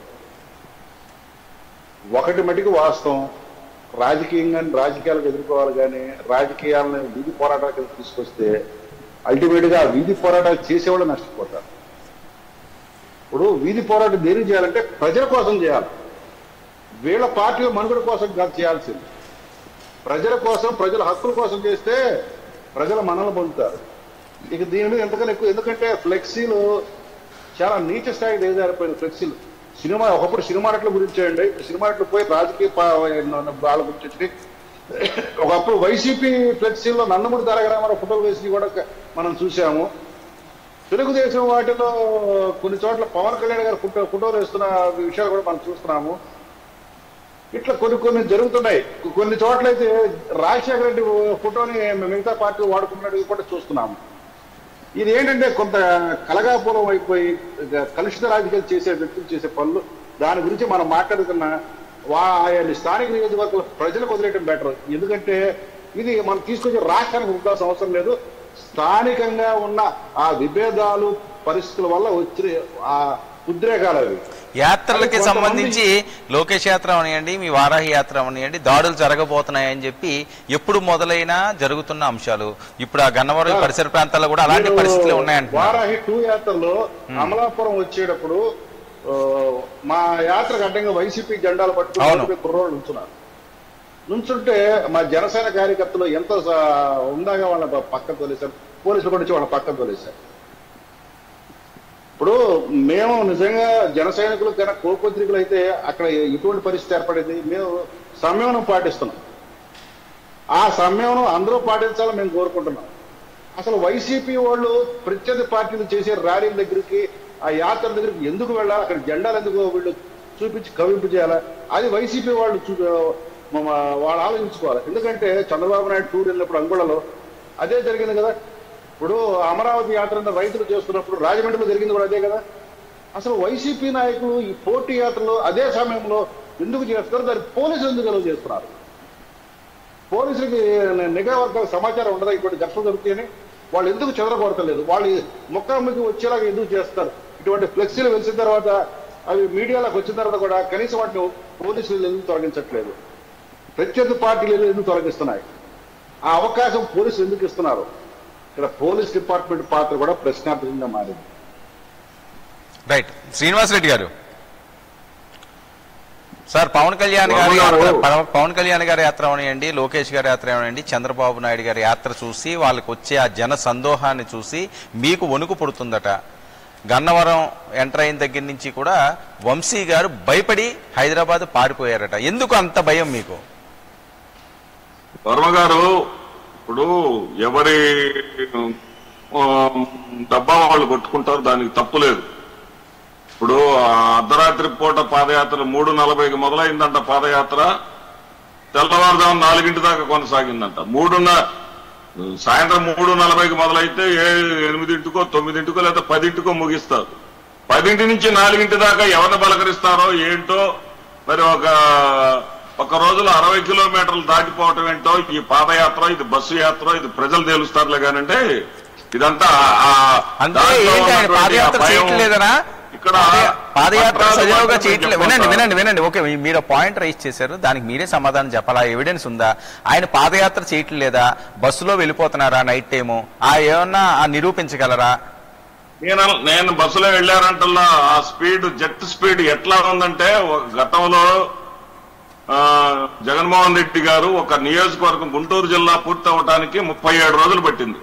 ఒకటి మటుకు వాస్తవం రాజకీయంగా రాజకీయాలకు ఎదుర్కోవాలి కానీ రాజకీయాలను వీధి పోరాటాలకు తీసుకొస్తే అల్టిమేట్ గా ఆ వీధి పోరాటాలు చేసేవాళ్ళు నష్టపోతారు ఇప్పుడు వీధి పోరాటం దేనికి చేయాలంటే ప్రజల కోసం చేయాలి వీళ్ళ పార్టీల మనుగడ కోసం కాదు చేయాల్సింది ప్రజల కోసం ప్రజల హక్కుల కోసం చేస్తే ప్రజల మనల్ని పొందుతారు ఇక దీని మీద ఎంతకన్నా ఎక్కువ ఎందుకంటే ఫ్లెక్సీలు చాలా నీచ స్థాయికి దిగజారిపోయిన ఫ్లెక్సీలు సినిమా ఒకప్పుడు సినిమా నటుల గురించి అండి సినిమా నటులు పోయి రాజకీయ పా- వాళ్ళ గురించి వచ్చి ఒకప్పుడు వైసీపీ ఫ్లెక్సీల్లో నందమూరి తారక రామారావు ఫోటోలు వేసి కూడా మనం చూసాము తెలుగుదేశం వాటిలో కొన్ని చోట్ల పవన్ కళ్యాణ్ గారు ఫోటో ఫోటోలు వేస్తున్న విషయాలు కూడా మనం చూస్తున్నాము ఇట్లా కొన్ని కొన్ని జరుగుతున్నాయి కొన్ని చోట్ల అయితే రాజశేఖర రెడ్డి ఫోటోని మిగతా పార్టీ వాడుకున్నట్టు కూడా చూస్తున్నాము ఇది ఏంటంటే కొంత కలగాపురం అయిపోయి ఇక కలుషిత రాజకీయాలు చేసే వ్యక్తులు చేసే పనులు దాని గురించి మనం మాట్లాడుతున్న వా ఆయన స్థానిక నియోజకవర్గాల ప్రజలకు వదిలేయడం బెటర్ ఎందుకంటే ఇది మనం తీసుకొచ్చి రాష్ట్రానికి ఉండాల్సిన అవసరం లేదు స్థానికంగా ఉన్న ఆ విభేదాలు పరిస్థితుల వల్ల వచ్చిన ఆ ఉద్రేకాలు అవి యాత్రలకి అది కొంతమంది- సంబంధించి లోకేష్ యాత్ర అవనియండి మీ వారాహి యాత్ర అవనియండి దాడులు జరగబోతున్నాయని చెప్పి ఎప్పుడు మొదలైనా జరుగుతున్న అంశాలు ఇప్పుడు ఆ గన్నవరం సార్, పరిసర ప్రాంతాల్లో కూడా అలాంటి మీరు పరిస్థితులే ఉన్నాయంటున్నారు వారాహి టూ యాత్రలో అమలాపురం వచ్చేటప్పుడు ఆ, మా యాత్రకు అడ్డంగా వైసీపీ జెండాలు పట్టుకుని అవును. రోడ్డు మీద కుర్రోళ్ళు నుంచున్నారు నుంచుంటే మా జనసేన కార్యకర్తలు ఎంతో స- ఉందాగా వాళ్ళ పక్కన తోలేశారు పోలీసులు కూడా వచ్చి వాళ్ళ పక్కన తోలేశారు ఇప్పుడు మేము నిజంగా జన సైనికులు కన్నా కోపత్రికలు అయితే అక్కడ ఎటువంటి పరిస్థితి ఏర్పడింది మేము సంయమనం పాటిస్తున్నాం ఆ సంయమనం అందరూ పాటించాలని మేము కోరుకుంటున్నాం అసలు వైసీపీ వాళ్ళు ప్రత్యర్థి పార్టీలు చేసే ర్యాలీల దగ్గరికి ఆ యాత్ర దగ్గరికి ఎందుకు వెళ్ళాలి అక్కడ జెండాలు ఎందుకు వీళ్ళు చూపించి కవింపు చేయాలా అది వైసీపీ వాళ్ళు చూ మ- మ- వాళ్ళు ఆలోచించుకోవాలి ఎందుకంటే చంద్రబాబు నాయుడు టూర్ వెళ్ళినప్పుడు అంగుళలో అదే జరిగింది కదా ఇప్పుడు అమరావతి యాత్ర రైతులు చేస్తున్నప్పుడు రాజమండ్రిలో జరిగింది కూడా అదే కదా అసలు వైసీపీ నాయకులు ఈ పోటీ యాత్రలో అదే సమయంలో ఎందుకు చేస్తారు దాన్ని పోలీసులు ఎందుకు అలౌ చేస్తున్నారు పోలీసులకి నిఘా వర్గాల సమాచారం ఉండదా ఇటువంటి ఘర్షణ జరుగుతాయని వాళ్ళు ఎందుకు చెదరగొడతలేదు వాళ్ళు ముఖాముఖి వచ్చేలాగా ఎందుకు చేస్తారు ఇటువంటి ఫ్లెక్సీలు వెలిసిన తర్వాత అవి మీడియాలోకి వచ్చిన తర్వాత కూడా కనీసం వాటిని పోలీసులు ఎందుకు తొలగించట్లేదు ప్రత్యర్థి పార్టీలు ఎందుకు తొలగిస్తున్నాయి ఆ అవకాశం పోలీసులు ఎందుకు ఇస్తున్నారు ఇక్కడ పోలీస్ డిపార్ట్మెంట్ పాత్ర కూడా ప్రశ్నార్థకంగా మారింది రైట్ శ్రీనివాస్ రెడ్డి గారు సార్ పవన్ కళ్యాణ్ గారి బాబు గారు. యాత్ర పవ- పవన్ కళ్యాణ్ గారి యాత్ర అవనియండి లోకేష్ గారి యాత్ర అవనియండి చంద్రబాబు నాయుడు గారి యాత్ర చూసి వాళ్ళకి వచ్చే ఆ జన సందోహాన్ని చూసి మీకు వణుకు పుడుతుందట గన్నవరం ఎంటర్ అయిన దగ్గర నుంచి కూడా వంశీ గారు భయపడి హైదరాబాద్ పారిపోయారట ఎందుకు అంత భయం మీకు వర్మ గారు ఇప్పుడు ఎవరి ఆ, డబ్బా వాళ్ళు కొట్టుకుంటారు దానికి తప్పు లేదు ఇప్పుడు ఆ అర్ధరాత్రి పూట పాదయాత్ర మూడు నలభైకి మొదలైందంట పాదయాత్ర తెల్లవారుజాము నాలుగింటి దాకా కొనసాగిందంట మూడున్న సాయంత్రం మూడు నలభైకి మొదలైతే ఏ ఎనిమిదింటికో తొమ్మిదింటికో లేదా పదింటికో ముగిస్తారు పదింటి నుంచి నాలుగింటి దాకా ఎవరిని పలకరిస్తారో ఏంటో మరి ఒక ఒక రోజులో అరవై కిలోమీటర్లు దాటిపోవటం ఏంటో ఈ పాదయాత్ర ఇది బస్సు యాత్ర ఇది ప్రజలు తేలుస్తారులే కానంటే ఇదంతా ఆ- అంటే దాంట్లో ఏంటి ఆయన ఉన్నటువంటి పాదయాత్ర ఆ భయం, చేయట్లేదనా ఇక్కడ పాదయా- పాదయాత్ర పత్రాలు సజావుగా మాత్రమే చేయట్లేదు చెప్పండి వినండి సార్. వినండి వినండి ఓకే మీ- మీరు పాయింట్ రైజ్ చేశారు దానికి మీరే సమాధానం చెప్పాలా ఎవిడెన్స్ ఉందా ఆయన పాదయాత్ర చేయట్లేదా బస్సులో వెళ్ళిపోతున్నారా నైట్ టైము ఆ ఏమన్నా ఆ నిరూపించగలరా నేను నేను బస్సులో వెళ్ళారంటల్లా ఆ స్పీడ్ జెట్ స్పీడ్ ఎట్లా ఉందంటే ఒక గతంలో ఆ, జగన్మోహన్ రెడ్డి గారు ఒక నియోజకవర్గం గుంటూరు జిల్లా పూర్తి అవటానికి ముప్పై ఏడు రోజులు పట్టింది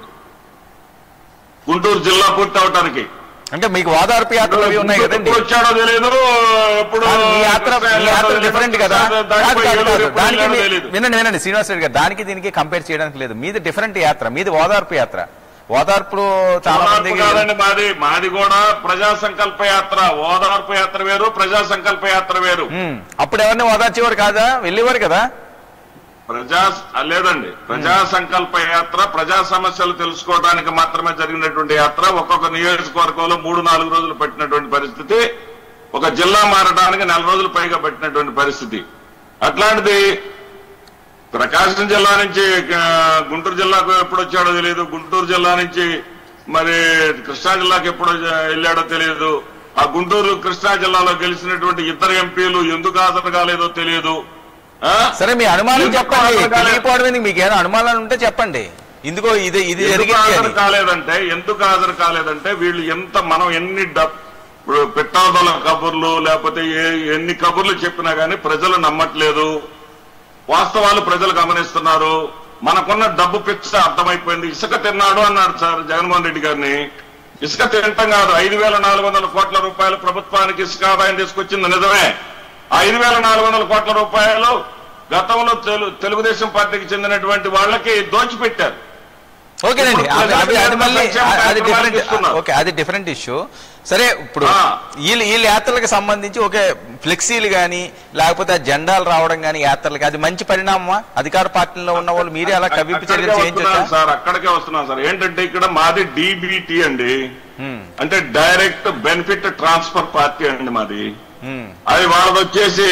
గుంటూరు జిల్లా పూర్తి అవటానికి అంటే మీకు ఓదార్పు యాత్రలు అవి ఉన్నాయి కదండి ఎప్పుడు వచ్చాడో తెలియదు ఎప్పుడు కాదు, మీ యాత్ర మీ యాత్ర డిఫరెంట్ కదా కాదు, దాటిపోయి కాదు, ఏలూరు కాదు. ఎప్పుడు దానికి వెళ్ళాడో మీ- తెలియదు. వినండి వినండి శ్రీనివాస్ రెడ్డి గారు దానికి దీనికి కంపేర్ చేయడానికి లేదు మీది డిఫరెంట్ యాత్ర మీది ఓదార్పు యాత్ర ఓదార్పులో చాలా ఓదార్పు మందికి కాదండి మాది మాది కూడా ప్రజా సంకల్ప యాత్ర ఓదార్పు యాత్ర వేరు ప్రజా సంకల్ప యాత్ర వేరు ఉమ్, అప్పుడు ఎవరిని ఓదార్చేవారు కాదా వెళ్ళేవారు కదా ప్రజా ఆ, లేదండి ప్రజా సంకల్ప యాత్ర ప్రజా సమస్యలు తెలుసుకోవడానికి మాత్రమే జరిగినటువంటి యాత్ర ఒక్కొక్క నియోజకవర్గంలో మూడు నాలుగు రోజులు పట్టినటువంటి పరిస్థితి ఒక జిల్లా మారడానికి నెల రోజులు పైగా పట్టినటువంటి పరిస్థితి అట్లాంటిది ప్రకాశం జిల్లా నుంచి ఆ, గుంటూరు జిల్లాకు ఎప్పుడు వచ్చాడో తెలియదు గుంటూరు జిల్లా నుంచి మరి కృష్ణా జిల్లాకు ఎప్పుడు వెళ్ళాడో తెలియదు ఆ గుంటూరు కృష్ణా జిల్లాలో గెలిచినటువంటి ఇతర ఎంపీలు ఎందుకు హాజరు కాలేదో తెలియదు ఆ? సరే మీ అనుమానం ఎందుకు చెప్పండి హాజరు కాలేదు? తెలియకపోవడం ఎందుకు? మీకు ఏమైనా అనుమానాలు ఉంటే చెప్పండి ఇందుకో ఇది ఇది ఎందుకు జరిగింది హాజరు అని కాలేదంటే ఎందుకు హాజరు కాలేదంటే వీళ్ళు ఎంత మనం ఎన్ని డబ్ ఇప్పుడు పెట్టాదల కబుర్లు లేకపోతే ఏ ఎన్ని కబుర్లు చెప్పినా గానీ ప్రజలు నమ్మట్లేదు వాస్తవాలు ప్రజలు గమనిస్తున్నారు మనకున్న డబ్బు పిచ్చ అర్థమైపోయింది ఇసుక తిన్నాడు అన్నాడు సార్ జగన్మోహన్ రెడ్డి గారిని ఇసుక తినటం కాదు ఐదు వేల నాలుగు వందల కోట్ల రూపాయలు ప్రభుత్వానికి ఇసుక ఆదాయం తీసుకొచ్చింది నిజమే ఐదు వేల నాలుగు వందల కోట్ల రూపాయలు గతంలో తెలు- తెలుగుదేశం పార్టీకి చెందినటువంటి వాళ్ళకి దోచిపెట్టారు ఓకేనండి ఇప్పుడు అది- అది అది మళ్ళీ సంక్షేమ అది కార్యక్రమాలు డిఫరెంట్ ఇస్తున్నారు. ఓకే అది డిఫరెంట్ ఇష్యూ సరే ఇప్పుడు ఆ. వీళ్ళ వీళ్ళ యాత్రలకు సంబంధించి ఒకే ఫ్లెక్సీలు కానీ లేకపోతే ఆ జెండాలు రావడం కానీ యాత్రలకి అది మంచి పరిణామమా అధికార పార్టీలో ఉన్న వాళ్ళు మీరే అలా కవింపు చర్యలు అక్కడికే చేయించొచ్చా వస్తున్నాను సార్ అక్కడికే వస్తున్నాం సార్ ఏంటంటే ఇక్కడ మాది డిబిటి అండి ఉమ్, అంటే డైరెక్ట్ బెనిఫిట్ ట్రాన్స్ఫర్ పార్టీ అండి మాది ఉమ్, అది వాళ్ళది వచ్చేసి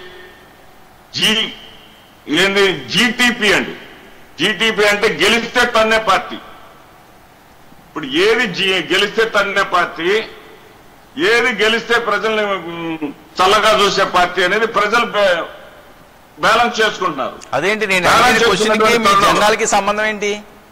జీ ఏంది జీటీపీ అండి జీటీపీ అంటే గెలిస్తే తన్నే పార్టీ ఇప్పుడు ఏది జీ గెలిస్తే తన్నే పార్టీ ఏది గెలిస్తే ప్రజల్ని ఉమ్, చల్లగా చూసే పార్టీ అనేది ప్రజలు బే- బ్యాలెన్స్ చేసుకుంటున్నారు అదేంటి నేను చాలా అడిగిన క్వశ్చన్కి చేస్తున్నటువంటి మీ తరుణంలో. జెండాలకి సంబంధం ఏంటి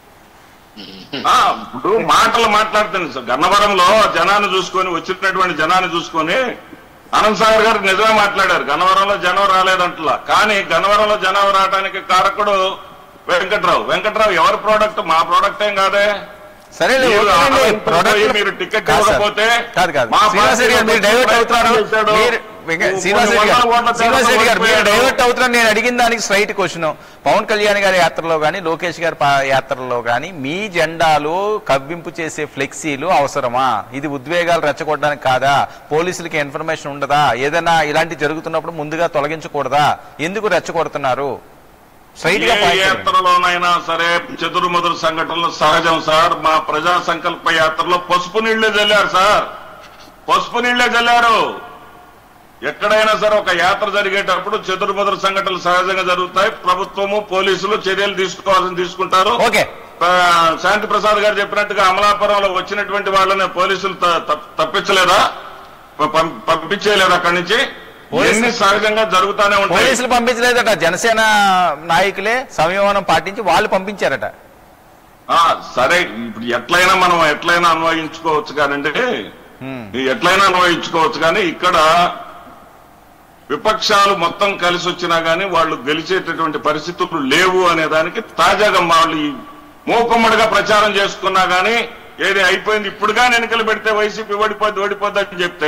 ఆ, ఇప్పుడు మాటలు మాట్లాడుతాను సార్ గన్నవరంలో జనాన్ని చూసుకొని వచ్చినటువంటి జనాన్ని చూసుకొని అనంత్ సాగర్ గారు నిజమే మాట్లాడారు గన్నవరంలో జనం రాలేదంటలా కానీ గన్నవరంలో జనం రావడానికి కారకుడు వెంకట్రావు వెంకట్రావు ఎవరి ప్రోడక్ట్ మా ప్రోడక్ట్ ఏం కాదే సరే మీరు ఆనందపడిపోయి product- మీరు టికెట్ కాదు సార్. ఇవ్వకపోతే కాదు కాదు మా శ్రీనివాస్ రెడ్డి గారు మీరు పార్టీ డైవర్ట్ అవుతున్నారు చేశాడు. మీరు వెంక- కొన్ని శ్రీనివాస్ రెడ్డి గారు వందల ఓట్ల శ్రీనివాస్ రెడ్డి గారు మీరు తేడాతో డైవర్ట్ అవుతున్నారు నేను అడిగిన దానికి స్ట్రైట్ క్వశ్చన్ పవన్ కళ్యాణ్ గారి యాత్రలో కానీ లోకేష్ గారి పా- యాత్రలో కానీ మీ జెండాలు కవ్వింపు చేసే ఫ్లెక్సీలు అవసరమా ఇది ఉద్వేగాలు రెచ్చగొట్టడానికి కాదా పోలీసులకి ఇన్ఫర్మేషన్ ఉండదా ఏదైనా ఇలాంటి జరుగుతున్నప్పుడు ముందుగా తొలగించకూడదా ఎందుకు రెచ్చగొడుతున్నారు స్ట్రైట్ గా ఏ point చేయండి. యాత్రలోనైనా సరే చెదురుమదురు సంఘటనలు సహజం సార్ మా ప్రజా సంకల్ప యాత్రలో పసుపు నీళ్లే చల్లారు సార్ పసుపు నీళ్లే చల్లారు ఎక్కడైనా సరే ఒక యాత్ర జరిగేటప్పుడు చెదురుమదురు సంఘటనలు సహజంగా జరుగుతాయి ప్రభుత్వము పోలీసులు చర్యలు తీసుకోవాల్సిన తీసుకుంటారు ఓకే ఆ, శాంతి ప్రసాద్ గారు చెప్పినట్టుగా అమలాపురంలో వచ్చినటువంటి వాళ్ళని పోలీసులు త- త- తప్పించలేదా ప- పం- పంపించేయలేదా అక్కడి నుంచి పోలీసులు- ఎన్ని సహజంగా జరుగుతానే ఉంటాయి పోలీసులు పంపించలేదట జనసేన నాయకులే సంయమనం పాటించి వాళ్ళు పంపించారట ఆ సరే ఇప్పుడు ఎట్లయినా మనం ఎట్లయినా అన్వయించుకోవచ్చు కానండి హ్మ్. ఈ ఎట్లయినా అన్వయించుకోవచ్చు కానీ ఇక్కడ విపక్షాలు మొత్తం కలిసి వచ్చినా గానీ వాళ్ళు గెలిచేటటువంటి పరిస్థితులు లేవు అనే దానికి తాజాగా వాళ్ళు ఈ మూకుమ్మడిగా ప్రచారం చేసుకున్నా గానీ ఏది అయిపోయింది ఇప్పుడుగా ఎన్నికలు పెడితే వైసీపీ ఓడిపోద్ది ఓడిపోద్ది అని చెప్తే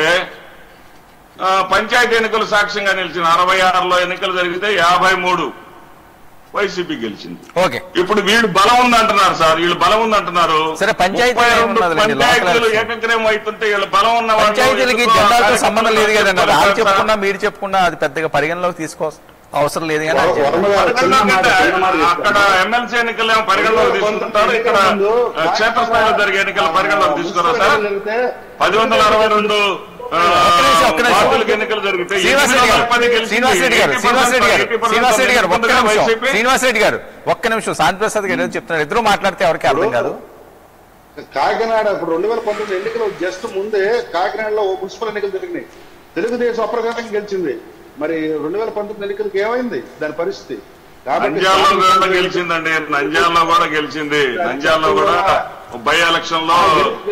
ఆ, పంచాయతీ ఎన్నికలు సాక్ష్యంగా నిలిచిన అరవై ఆరులో ఎన్నికలు జరిగితే యాభై మూడు వైసీపీ గెలిచింది ఓకే ఇప్పుడు వీళ్ళు బలం ఉందంటున్నారు సార్ వీళ్ళు బలం ఉందంటున్నారు సరే, పంచాయతీలో ముప్పై రెండు ఏమున్నదిలేండి, పంచాయతీలు లోకల్ ఏకగ్రహం అవుతుంటే వీళ్ళు బలం ఉన్న వాళ్ళు పంచాయతీలకి ఎందుకు ఆ జెండాలతో సంబంధం లేదు కదండి అది వాళ్ళు కార్యకర్తలు చెప్పుకున్నా మీరు చెప్పుకున్నా అది పెద్దగా పరిగణలోకి తీసుకో అవసరం లేదు కానీ అది చెప్పండి. వర్మ గారు చిన్న మాట చిన్న మాట అక్కడ చెప్తాను. ఎమ్మెల్సీ ఎన్నికలు ఏమో పరిగణలోకి తీసుకుంటారు ఇక్కడ ఆ, క్షేత్రస్థాయిలో జరిగే ఎన్నికలు పరిగణలోకి తీసుకురా సార్ జరిగితే పది వందల అరవై రెండు ఆ, ఒక్క నిమిషం, ఒక్క నిమిషం. వార్డులకు ఎన్నికలు జరిగితే శ్రీనివాస్ రెడ్డి గారు పది గెలిచింది. శ్రీనివాస్ రెడ్డి గారు 80% శ్రీనివాస్ రెడ్డి గారు 80% శ్రీనివాస్ రెడ్డి గారు ఒక్క ముందుగా నిమిషం వైసీపీ. శ్రీనివాస్ రెడ్డి గారు ఒక్క నిమిషం శాంతి ప్రసాద్ గారు ఏదో చెప్తున్నారు ఇద్దరు మాట్లాడితే ఎవరికి అర్థం కాదు కాకినాడ ఇప్పుడు రెండు వేల పంతొమ్మిది ఎన్నికలు జస్ట్ ముందే కాకినాడలో ఓ మున్సిపల్ ఎన్నికలు జరిగినాయి తెలుగుదేశం అప్రకారంగా గెలిచింది మరి రెండు వేల పంతొమ్మిది ఎన్నికలకు ఏమైంది దాని పరిస్థితి నంద్యాలలో కూడా గెలిచిందండి నంద్యాలలో కూడా గెలిచింది నంద్యాలలో కూడా బై ఎలక్షన్ లో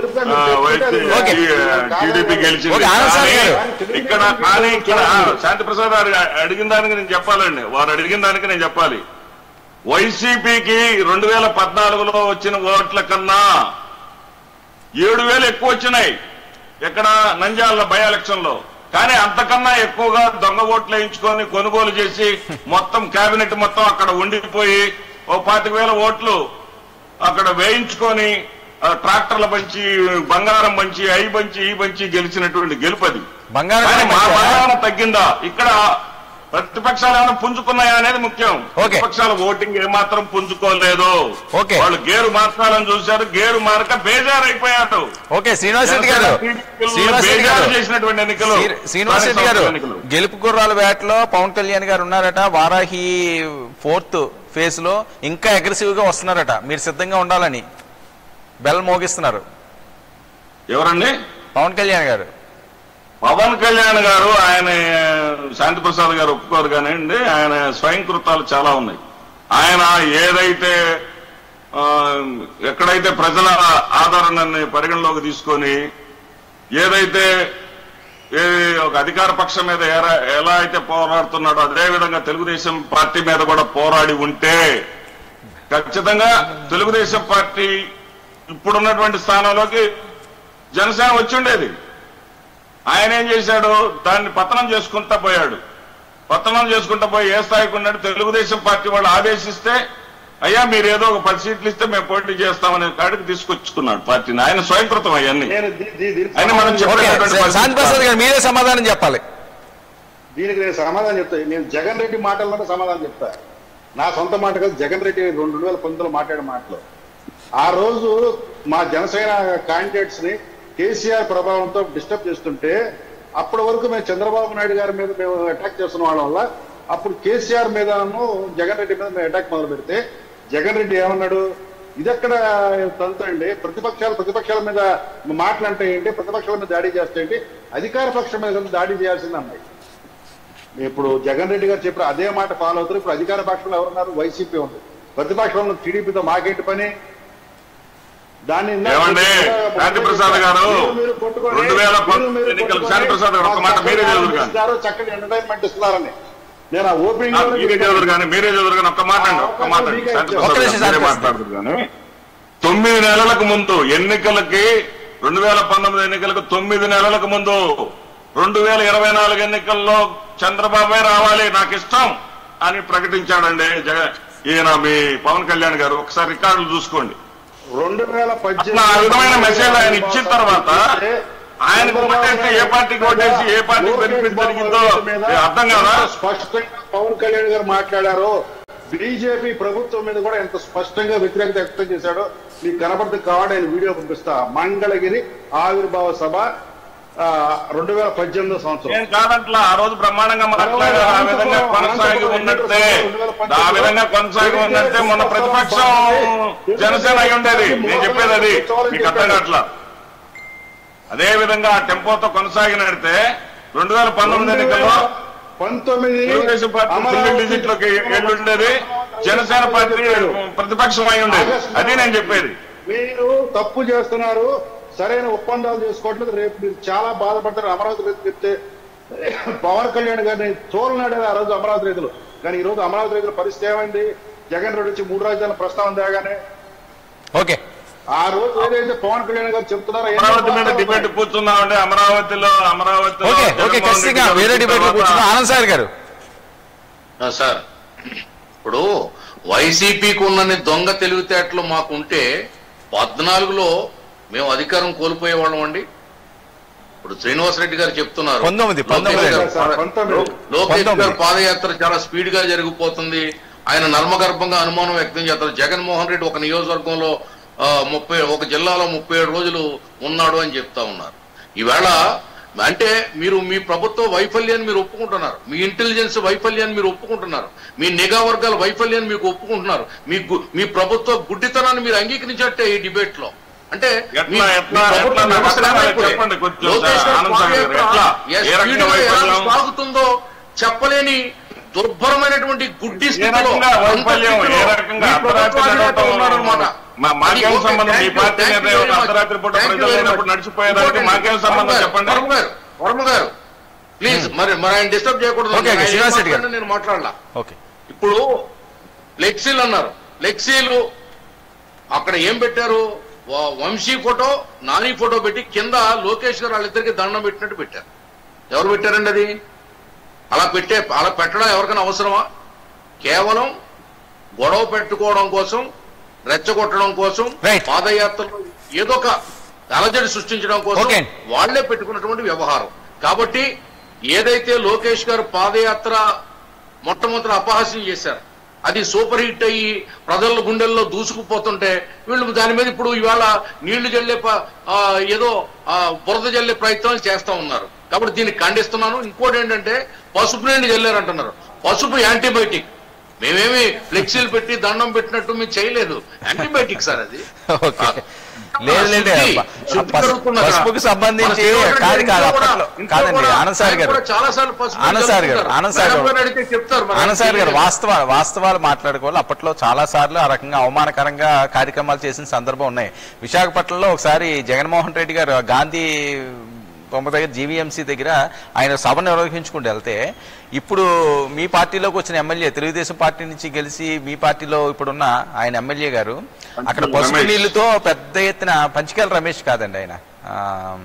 ఓకే. టీడీపీ గెలిచింది ఓకే, ఆనంద్ సార్ కానీ గారు. ఇక్కడ కానీ ఇక్కడ ఆ, శాంతి ప్రసాద్ గారు అడిగిన దానికి నేను చెప్పాలండి వారు అడిగిన దానికి నేను చెప్పాలి వైసీపీకి రెండు వేల పద్నాలుగులో వచ్చిన ఓట్ల కన్నా ఏడు వేలు ఎక్కువ వచ్చినాయి ఎక్కడ నంద్యాల బై ఎలక్షన్ లో కానీ అంతకన్నా ఎక్కువగా దొంగ ఓట్లు వేయించుకొని కొనుగోలు చేసి మొత్తం కేబినెట్ మొత్తం అక్కడ ఉండిపోయి ఓ పాతిక వేల ఓట్లు అక్కడ వేయించుకొని ఆ, ట్రాక్టర్ల పంచి బంగారం పంచి అయి పంచి ఈ పంచి గెలిచినటువంటి గెలుపది బంగారం కానీ మా పంచారా? బంగారం తగ్గిందా ఇక్కడ ప్రతిపక్షాలు ఏమైనా పుంజుకున్నాయా అనేది ముఖ్యం ఓకే. ప్రతిపక్షాలు ఓటింగ్ ఏమాత్రం పుంజుకోలేదు ఓకే. వాళ్ళు గేరు మార్చాలని చూశారు గేరు మారక బేజారైపోయారు ఓకే శ్రీనివాస్ రెడ్డి గారు శ్రీనివాస్ రెడ్డి గారు బేజారు చేసినటువంటి ఎన్నికలు శ్రీ- శ్రీనివాస్ రెడ్డి గారు స్థానిక ఎన్నికలు. గెలుపు గుర్రాల వేటలో పవన్ కళ్యాణ్ గారు ఉన్నారట వారాహి ఫోర్త్ ఫేజ్ లో ఇంకా అగ్రెసివ్ గా వస్తున్నారట మీరు సిద్ధంగా ఉండాలని బెల్ మోగిస్తున్నారు ఎవరండి పవన్ కళ్యాణ్ గారు పవన్ కళ్యాణ్ గారు ఆయన శాంతి ప్రసాద్ గారు ఒప్పుకోరు కానివ్వండి ఆయన స్వయంకృతాలు చాలా ఉన్నాయి ఆయన ఏదైతే ఆ, ఎక్కడైతే ప్రజల ఆదరణని పరిగణలోకి తీసుకొని ఏదైతే ఏ ఒక అధికార పక్షం మీద ఎలా- ఎలా అయితే పోరాడుతున్నాడో అదే విధంగా తెలుగుదేశం పార్టీ మీద కూడా పోరాడి ఉంటే ఖచ్చితంగా తెలుగుదేశం పార్టీ ఇప్పుడున్నటువంటి స్థానంలోకి జనసేన వచ్చి ఉండేది ఆయన ఏం చేశాడు దాన్ని పతనం చేసుకుంటా పోయాడు పతనం చేసుకుంటా పోయి ఏ స్థాయికి ఉన్నాడు తెలుగుదేశం పార్టీ వాళ్ళు ఆదేశిస్తే అయ్యా మీరు ఏదో ఒక పది సీట్లు ఇస్తే మేము పోటీ చేస్తామనే కాడికి తీసుకొచ్చుకున్నాడు పార్టీని ఆయన స్వయంకృతం అవన్నీ నేను దీ- దీ- దీనికి ఆయన మనం సమాధానం ఓకే చెప్పేటువంటి శా- శాంతి ప్రసాద్ పరిస్థితి గారు మీరే సమాధానం చెప్పాలి దీనికి నేను సమాధానం చెప్తా నేను జగన్ రెడ్డి మాటల్లోనే సమాధానం చెప్తా నా సొంత మాట కాదు జగన్ రెడ్డి రెండు వేల పంతొమ్మిదిలో మాట్లాడిన మాటలు ఆ రోజు మా జనసేన క్యాండిడేట్స్ ని కేసీఆర్ ప్రభావంతో డిస్టర్బ్ చేస్తుంటే అప్పటి వరకు మేము చంద్రబాబు నాయుడు గారి మీద మేము అటాక్ చేస్తున్న వాళ్ళ వల్ల అప్పుడు కేసీఆర్ మీదను జగన్ రెడ్డి మీద మేము అటాక్ మొదలు పెడితే జగన్ రెడ్డి ఏమన్నాడు ఇదెక్కడ తంతు అండి ప్రతిపక్షాలు ప్రతిపక్షాల మీద మాటలంటే ఏంటి ప్రతిపక్షాల మీద దాడి చేస్తే ఏంటి అధికార పక్షం మీద దాడి చేయాల్సింది అన్నాయి ఇప్పుడు జగన్ రెడ్డి గారు చెప్పారు అదే మాట ఫాలో అవుతారు ఇప్పుడు అధికార పక్షంలో ఎవరున్నారు వైసీపీ ఉంది ప్రతిపక్షంలో టీడీపీతో మాకేంటి పని దాన్ని ఇందాక ఏమండి చెప్పిన- శాంతి ప్రసాద్ గారు మీరు- మీరు కొట్టుకొని- రెండు వేల మీరు- మీరు ఎన్నికలు కొట్టుకొని శాంతి ప్రసాద్ గారు ఒక మాట మాకు మీరే చక్కటి చదువురు కానీ ఇస్తున్నారు, చక్కటి ఎంటర్టైన్మెంట్ ఇస్తున్నారని నేను ఆ ఓపెనింగ్ లోనే మీరే చెప్పాను. చదువురు కానీ మీరే చదువురు కానీ ఒక్క మాట అండి ఒక్క మాట అండి శాంతి ఒక్క ప్రసాద్ నిమిషం గారు మీరే శాంతి మాట్లాడుతున్నారు కానీ తొమ్మిది నెలలకు ముందు ఎన్నికలకి రెండు వేల పంతొమ్మిది ఎన్నికలకు తొమ్మిది నెలలకు ముందు రెండు వేల ఇరవై నాలుగు ఎన్నికల్లో చంద్రబాబే రావాలి నాకు ఇష్టం అని ప్రకటించాడండి జగ ఈయన మీ పవన్ కళ్యాణ్ గారు ఒకసారి రికార్డులు చూసుకోండి రెండు వేల అట్లా ఆ విధమైన మెసేజ్ ఆయన ఇచ్చిన తర్వాత ఆయనకు ఓటేస్తే ఏ పార్టీకి ఓటేసి ఏ పార్టీకి బెనిఫిట్ జరిగిందో ఇది అర్థం కాదా స్పష్టంగా పవన్ కళ్యాణ్ గారు మాట్లాడారు బీజేపీ ప్రభుత్వం మీద కూడా ఎంత స్పష్టంగా వ్యతిరేకత వ్యక్తం చేశాడో మీకు కనబడుతుంది కావాలని ఆయన వీడియో పంపిస్తా మంగళగిరి ఆవిర్భావ సభ రెండు వేల పద్దెనిమిదో సంవత్సరం ఏం కాదంట్లా ఆ రోజు బ్రహ్మాండంగా మాట్లాడారు ఆ విధంగా కొనసాగి ఉన్నట్టే ఆ విధంగా కొనసాగి ఉన్నట్టే మొన్న ప్రతిపక్షం జనసేన అయి ఉండేది నేను చెప్పేది అది మీకు అర్థం కావట్లా అదే విధంగా ఆ టెంపోతో కొనసాగినట్టే రెండు వేల పంతొమ్మిది ఎన్నికల్లో పంతొమ్మిది తెలుగుదేశం పార్టీ సింగిల్ డిజిట్ లోకి వెళ్ళుండేది జనసేన పార్టీ ప్రతిపక్షం అయి ఉండేది అది నేను చెప్పేది మీరు తప్పు చేస్తున్నారు సరైన ఒప్పందాలు చేసుకోవట్లేదు రేపు మీరు చాలా బాధపడతారు అమరావతి రైతులు చెప్తే పవన్ కళ్యాణ్ గారిని తోలనాడే ఆ రోజు అమరావతి రైతులు కానీ ఈ రోజు అమరావతి రైతుల పరిస్థితి ఏమైంది జగన్ రెడ్డి వచ్చి మూడు రాజ్యాల ప్రస్తావన తేగానే ఓకే ఆ రోజు ఏదైతే పవన్ కళ్యాణ్ గారు చెప్తున్నారో ఎన్ని అమరావతి మీద వాస్తవాలు డిబేట్ ఉన్నాయి? కూర్చున్నామండి అమరావతిలో అమరావతిలో ఓకే ఓకే జగన్మోహన్ ఖచ్చితంగా రెడ్డి వేరే గారు డిబేట్ లో తర్వాత కూర్చున్నాం ఆనంద్ సార్ గారు ఆ, సార్ ఇప్పుడు వైసీపీకి ఉన్నన్ని దొంగ తెలివితేటలు మాకుంటే పద్నాలుగులో మేము అధికారం కోల్పోయే వాళ్ళం అండి ఇప్పుడు శ్రీనివాస్ రెడ్డి గారు చెప్తున్నారు పంతొమ్మిది, లోకేష్ పంతొమ్మిది గారు సార్, పంతొమ్మిది. లోకేష్ గారు పంతొమ్మిది. పాదయాత్ర చాలా స్పీడ్ గా జరిగిపోతుంది ఆయన నర్మగర్భంగా అనుమానం వ్యక్తం చేస్తారు జగన్మోహన్ రెడ్డి ఒక నియోజకవర్గంలో ఆ, ముప్పై ఒక జిల్లాలో ముప్పై ఏడు రోజులు ఉన్నాడు అని చెప్తా ఉన్నారు ఈవేళ అంటే మీరు మీ ప్రభుత్వ వైఫల్యాన్ని మీరు ఒప్పుకుంటున్నారు మీ ఇంటెలిజెన్స్ వైఫల్యాన్ని మీరు ఒప్పుకుంటున్నారు మీ నిఘా వర్గాల వైఫల్యాన్ని మీకు ఒప్పుకుంటున్నారు మీ గు- మీ ప్రభుత్వ గుడ్డితనాన్ని మీరు అంగీకరించట్టే ఈ డిబేట్ లో అంటే ఎట్లా, మీ- ఎట్లా, మీ ప్రభుత్వ ఎట్లా నాకు వ్యవస్థ అర్థం కాలేదు. నాయకుడే. చెప్పండి కొంచెం లోకేష్ సార్, గారి ఆనంద్ సార్ గారు, పాదయాత్ర ఎట్లా? ఏ ఏ రకంగా స్పీడ్గా ఎలా వైఫల్యం? సాగుతుందో చెప్పలేని దుర్భరమైనటువంటి గుడ్డి ఏ స్థితిలో రకంగా వైఫల్యం ఏ అంత రకంగా స్థితిలో అర్ధరాత్రి మీ ప్రభుత్వ నడవటం అధినేత ఉన్నారన్నమాట. మా- మాకేం అది ఓకే, సంబంధం మీ thank you, party thank you నిర్ణయం very much. అర్ధరాత్రి పూట Thank you ప్రజలు very లేనప్పుడు much. నడిచిపోయేదానికి ఇంకోటి, మాకేం సంబంధం వర్మ గారు, చెప్పండి వర్మ గారు వర్మ గారు ప్లీజ్ మరి మరి ఆయన డిస్టర్బ్ చేయకూడదు ఓకే, ఓకే, ఆయన ఏం శ్రీనివాస్ రెడ్డి గారు. మాట్లాడినా నేను మాట్లాడలా ఓకే ఇప్పుడు ఫ్లెక్సీలు అన్నారు ఫ్లెక్సీలు అక్కడ ఏం పెట్టారు వ- వంశీ ఫోటో నాని ఫోటో పెట్టి కింద లోకేష్ గారు వాళ్ళిద్దరికి దండం పెట్టినట్టు పెట్టారు ఎవరు పెట్టారండి అది అలా పెట్టే అలా పెట్టడం ఎవరికైనా అవసరమా కేవలం గొడవ పెట్టుకోవడం కోసం రెచ్చగొట్టడం కోసం Right. పాదయాత్రలో ఏదో ఒక అలజడి సృష్టించడం కోసం Okay. వాళ్లే పెట్టుకున్నటువంటి వ్యవహారం కాబట్టి ఏదైతే లోకేష్ గారు పాదయాత్ర మొట్టమొదటి అపహాస్యం చేశారు అది సూపర్ హిట్ అయ్యి ప్రజల గుండెల్లో దూసుకుపోతుంటే వీళ్ళు దాని మీద ఇప్పుడు ఇవాళ నీళ్లు జల్లే ప- ఆ, ఏదో ఆ, బురద జల్లే ప్రయత్నాలు చేస్తా ఉన్నారు కాబట్టి దీన్ని ఖండిస్తున్నాను ఇంకోటి ఏంటంటే పసుపు నీళ్లు జల్లారంటున్నారు పసుపు యాంటీబయాటిక్ మేమేమి ఫ్లెక్సీలు పెట్టి దండం పెట్టినట్టు మేము చేయలేదు యాంటీబయాటిక్ సార్ అది ఓకే లేదు లేదు శుద్ధి, శుద్ధి పసు- జరుగుతుంది అక్కడ. పసుపుకి సంబంధించి మన శ్రీనివాస్ కాదు రెడ్డి కాదు ఇంట్లో కూడా- అప్పట్లో ఇంట్లో కాదండి కూడా ఆనంద్ సార్ ఆయన గారు కూడా చాలాసార్లు పసుపు ఆనంద్ సార్ గారు, జల్లుతుంటారు. ఆనంద్ సార్ మేడం గారు. గారు అడిగితే చెప్తారు మరి ఆనంద్ సార్ గారు తెలియదు. వాస్తవ వాస్తవాలు మాట్లాడుకోవాలి అప్పట్లో చాలా సార్లు ఆ రకంగా అవమానకరంగా కార్యక్రమాలు చేసిన సందర్భం ఉన్నాయి విశాఖపట్నంలో ఒకసారి జగన్మోహన్ రెడ్డి గారు గాంధీ బొమ్మ దగ్గర జీవీఎంసీ దగ్గర ఆయన సభ నిర్వహించుకుంటూ వెళ్తే ఇప్పుడు మీ పార్టీలోకి వచ్చిన ఎమ్మెల్యే తెలుగుదేశం పార్టీ నుంచి గెలిచి మీ పార్టీలో ఇప్పుడున్న ఆయన ఎమ్మెల్యే గారు అక్కడ పసుపు రమేష్. నీళ్లతో పెద్ద ఎత్తున పంచికల్ రమేష్ కాదండి ఆయన ఆ,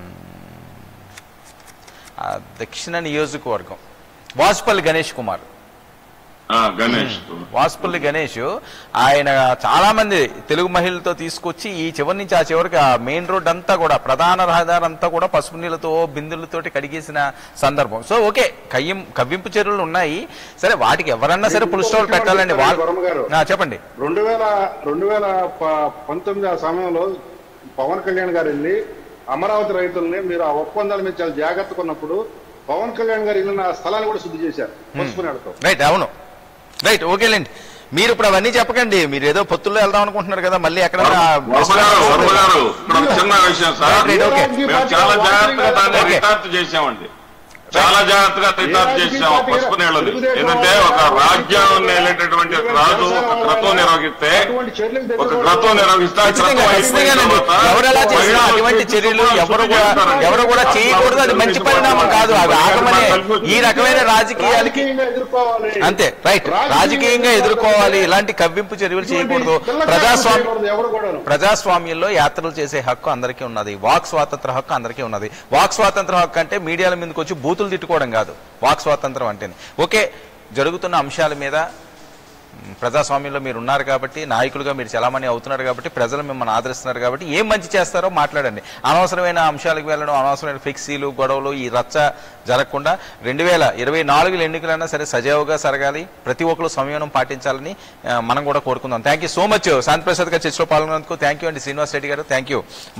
ఆ, దక్షిణ నియోజకవర్గం వాజ్పల్లి గణేష్ కుమార్ ఆ, గణేష్ వాసుపల్లి గణేష్ ఆయన చాలా మంది తెలుగు మహిళలతో తీసుకొచ్చి ఈ చివరి నుంచి ఆ చివరికి ఆ మెయిన్ రోడ్ అంతా కూడా ప్రధాన రహదారి అంతా కూడా పసుపు నీళ్ళతో బిందులతోటి కడిగేసిన సందర్భం సో ఓకే కయ్యం కవ్వింపు చర్యలు ఉన్నాయి సరే వాటికి ఎవరన్నా సరే పుల్ స్టాల్ పెట్టాలండి వర్మ వాళ్ళు గారు. ఆ, చెప్పండి రెండు వేల రెండు వేల ప- పంతొమ్మిది ఆ సమయంలో పవన్ కళ్యాణ్ గారు వెళ్ళి అమరావతి రైతుల్ని మీరు ఆ ఒప్పందాల మీద చాలా జాగ్రత్తగా ఉన్నప్పుడు పవన్ కళ్యాణ్ గారు వెళ్ళిన ఆ స్థలాన్ని కూడా శుద్ధి చేశారు పసుపు నీడతో రైట్ అవును రైట్ ఓకేలేండి మీరు ఇప్పుడు అవన్నీ చెప్పకండి మీరు ఏదో పొత్తుల్లో వెళ్దాం అనుకుంటున్నారు కదా మళ్ళీ ఎక్కడ వర్మ గారు వర్మ గారు ఇక్కడ ఒక చిన్న విషయం సార్ రైట్, ఓకే. మేము చాలా జాగ్రత్తగా దాన్ని ఓకే. రిటార్ట్ చేసామండి చాలా జాగ్రత్తగా రిటార్ట్ చేసాం ఆ పసుపు నీళ్ళని ఎందుకంటే ఒక రాజ్యం వెళ్ళేటటువంటి రాజు ఒక క్రతం నిర్వహిస్తే అటువంటి చర్యలకు ఒక దగ్గర క్రతం నిర్వహిస్తే ఆ ఖచ్చితంగా క్రతం అయిపోయిన ఖచ్చితంగానండి తర్వాత ఎవరు ఎలా చేసినా మహిళలు అటువంటి శుద్ధి చర్యలు శుద్ధి ఎవరు కూడా చేస్తారండి. ఎవరు కూడా చేయకూడదు అది మంచి పరిణామం కాదు అవి ఆగమనే ఈ రకమైన రాజకీయాలకి రాజకీయంగా ఎదుర్కోవాలి అంతే రైట్ రాజకీయంగా ఎదుర్కోవాలి ఇలాంటి కవ్వింపు చర్యలు చేయకూడదు ప్రజాస్వామ్యం చేయకూడదు ఎవరు కూడాను ప్రజాస్వామ్యంలో యాత్రలు చేసే హక్కు అందరికీ ఉన్నది వాక్ స్వాతంత్ర హక్కు అందరికీ ఉన్నది వాక్ స్వాతంత్ర హక్కు అంటే మీడియాల మీదకి వచ్చి బూతులు తిట్టుకోవడం కాదు వాక్ స్వాతంత్రం అంటేనే ఓకే జరుగుతున్న అంశాల మీద మ్, ప్రజాస్వామ్యంలో మీరు ఉన్నారు కాబట్టి నాయకులుగా మీరు చలామణి అవుతున్నారు కాబట్టి ప్రజలు మిమ్మల్ని ఆదరిస్తున్నారు కాబట్టి ఏం మంచి చేస్తారో మాట్లాడండి అనవసరమైన అంశాలకు వెళ్ళడం అనవసరమైన ఫిక్సీలు గొడవలు ఈ రచ్చ జరగకుండా రెండు వేల ఇరవై నాలుగుల ఎన్నికలైనా సరే సజావుగా సరగాలి ప్రతి ఒక్కరు సంయమనం పాటించాలని ఆ, మనం కూడా కోరుకుందాం thank you so much Shanti Prasad గారు చర్చలో పాల్గొన్నందుకు థ్యాంక్ యూ అండి శ్రీనివాస్ రెడ్డి గారు థ్యాంక్ యూ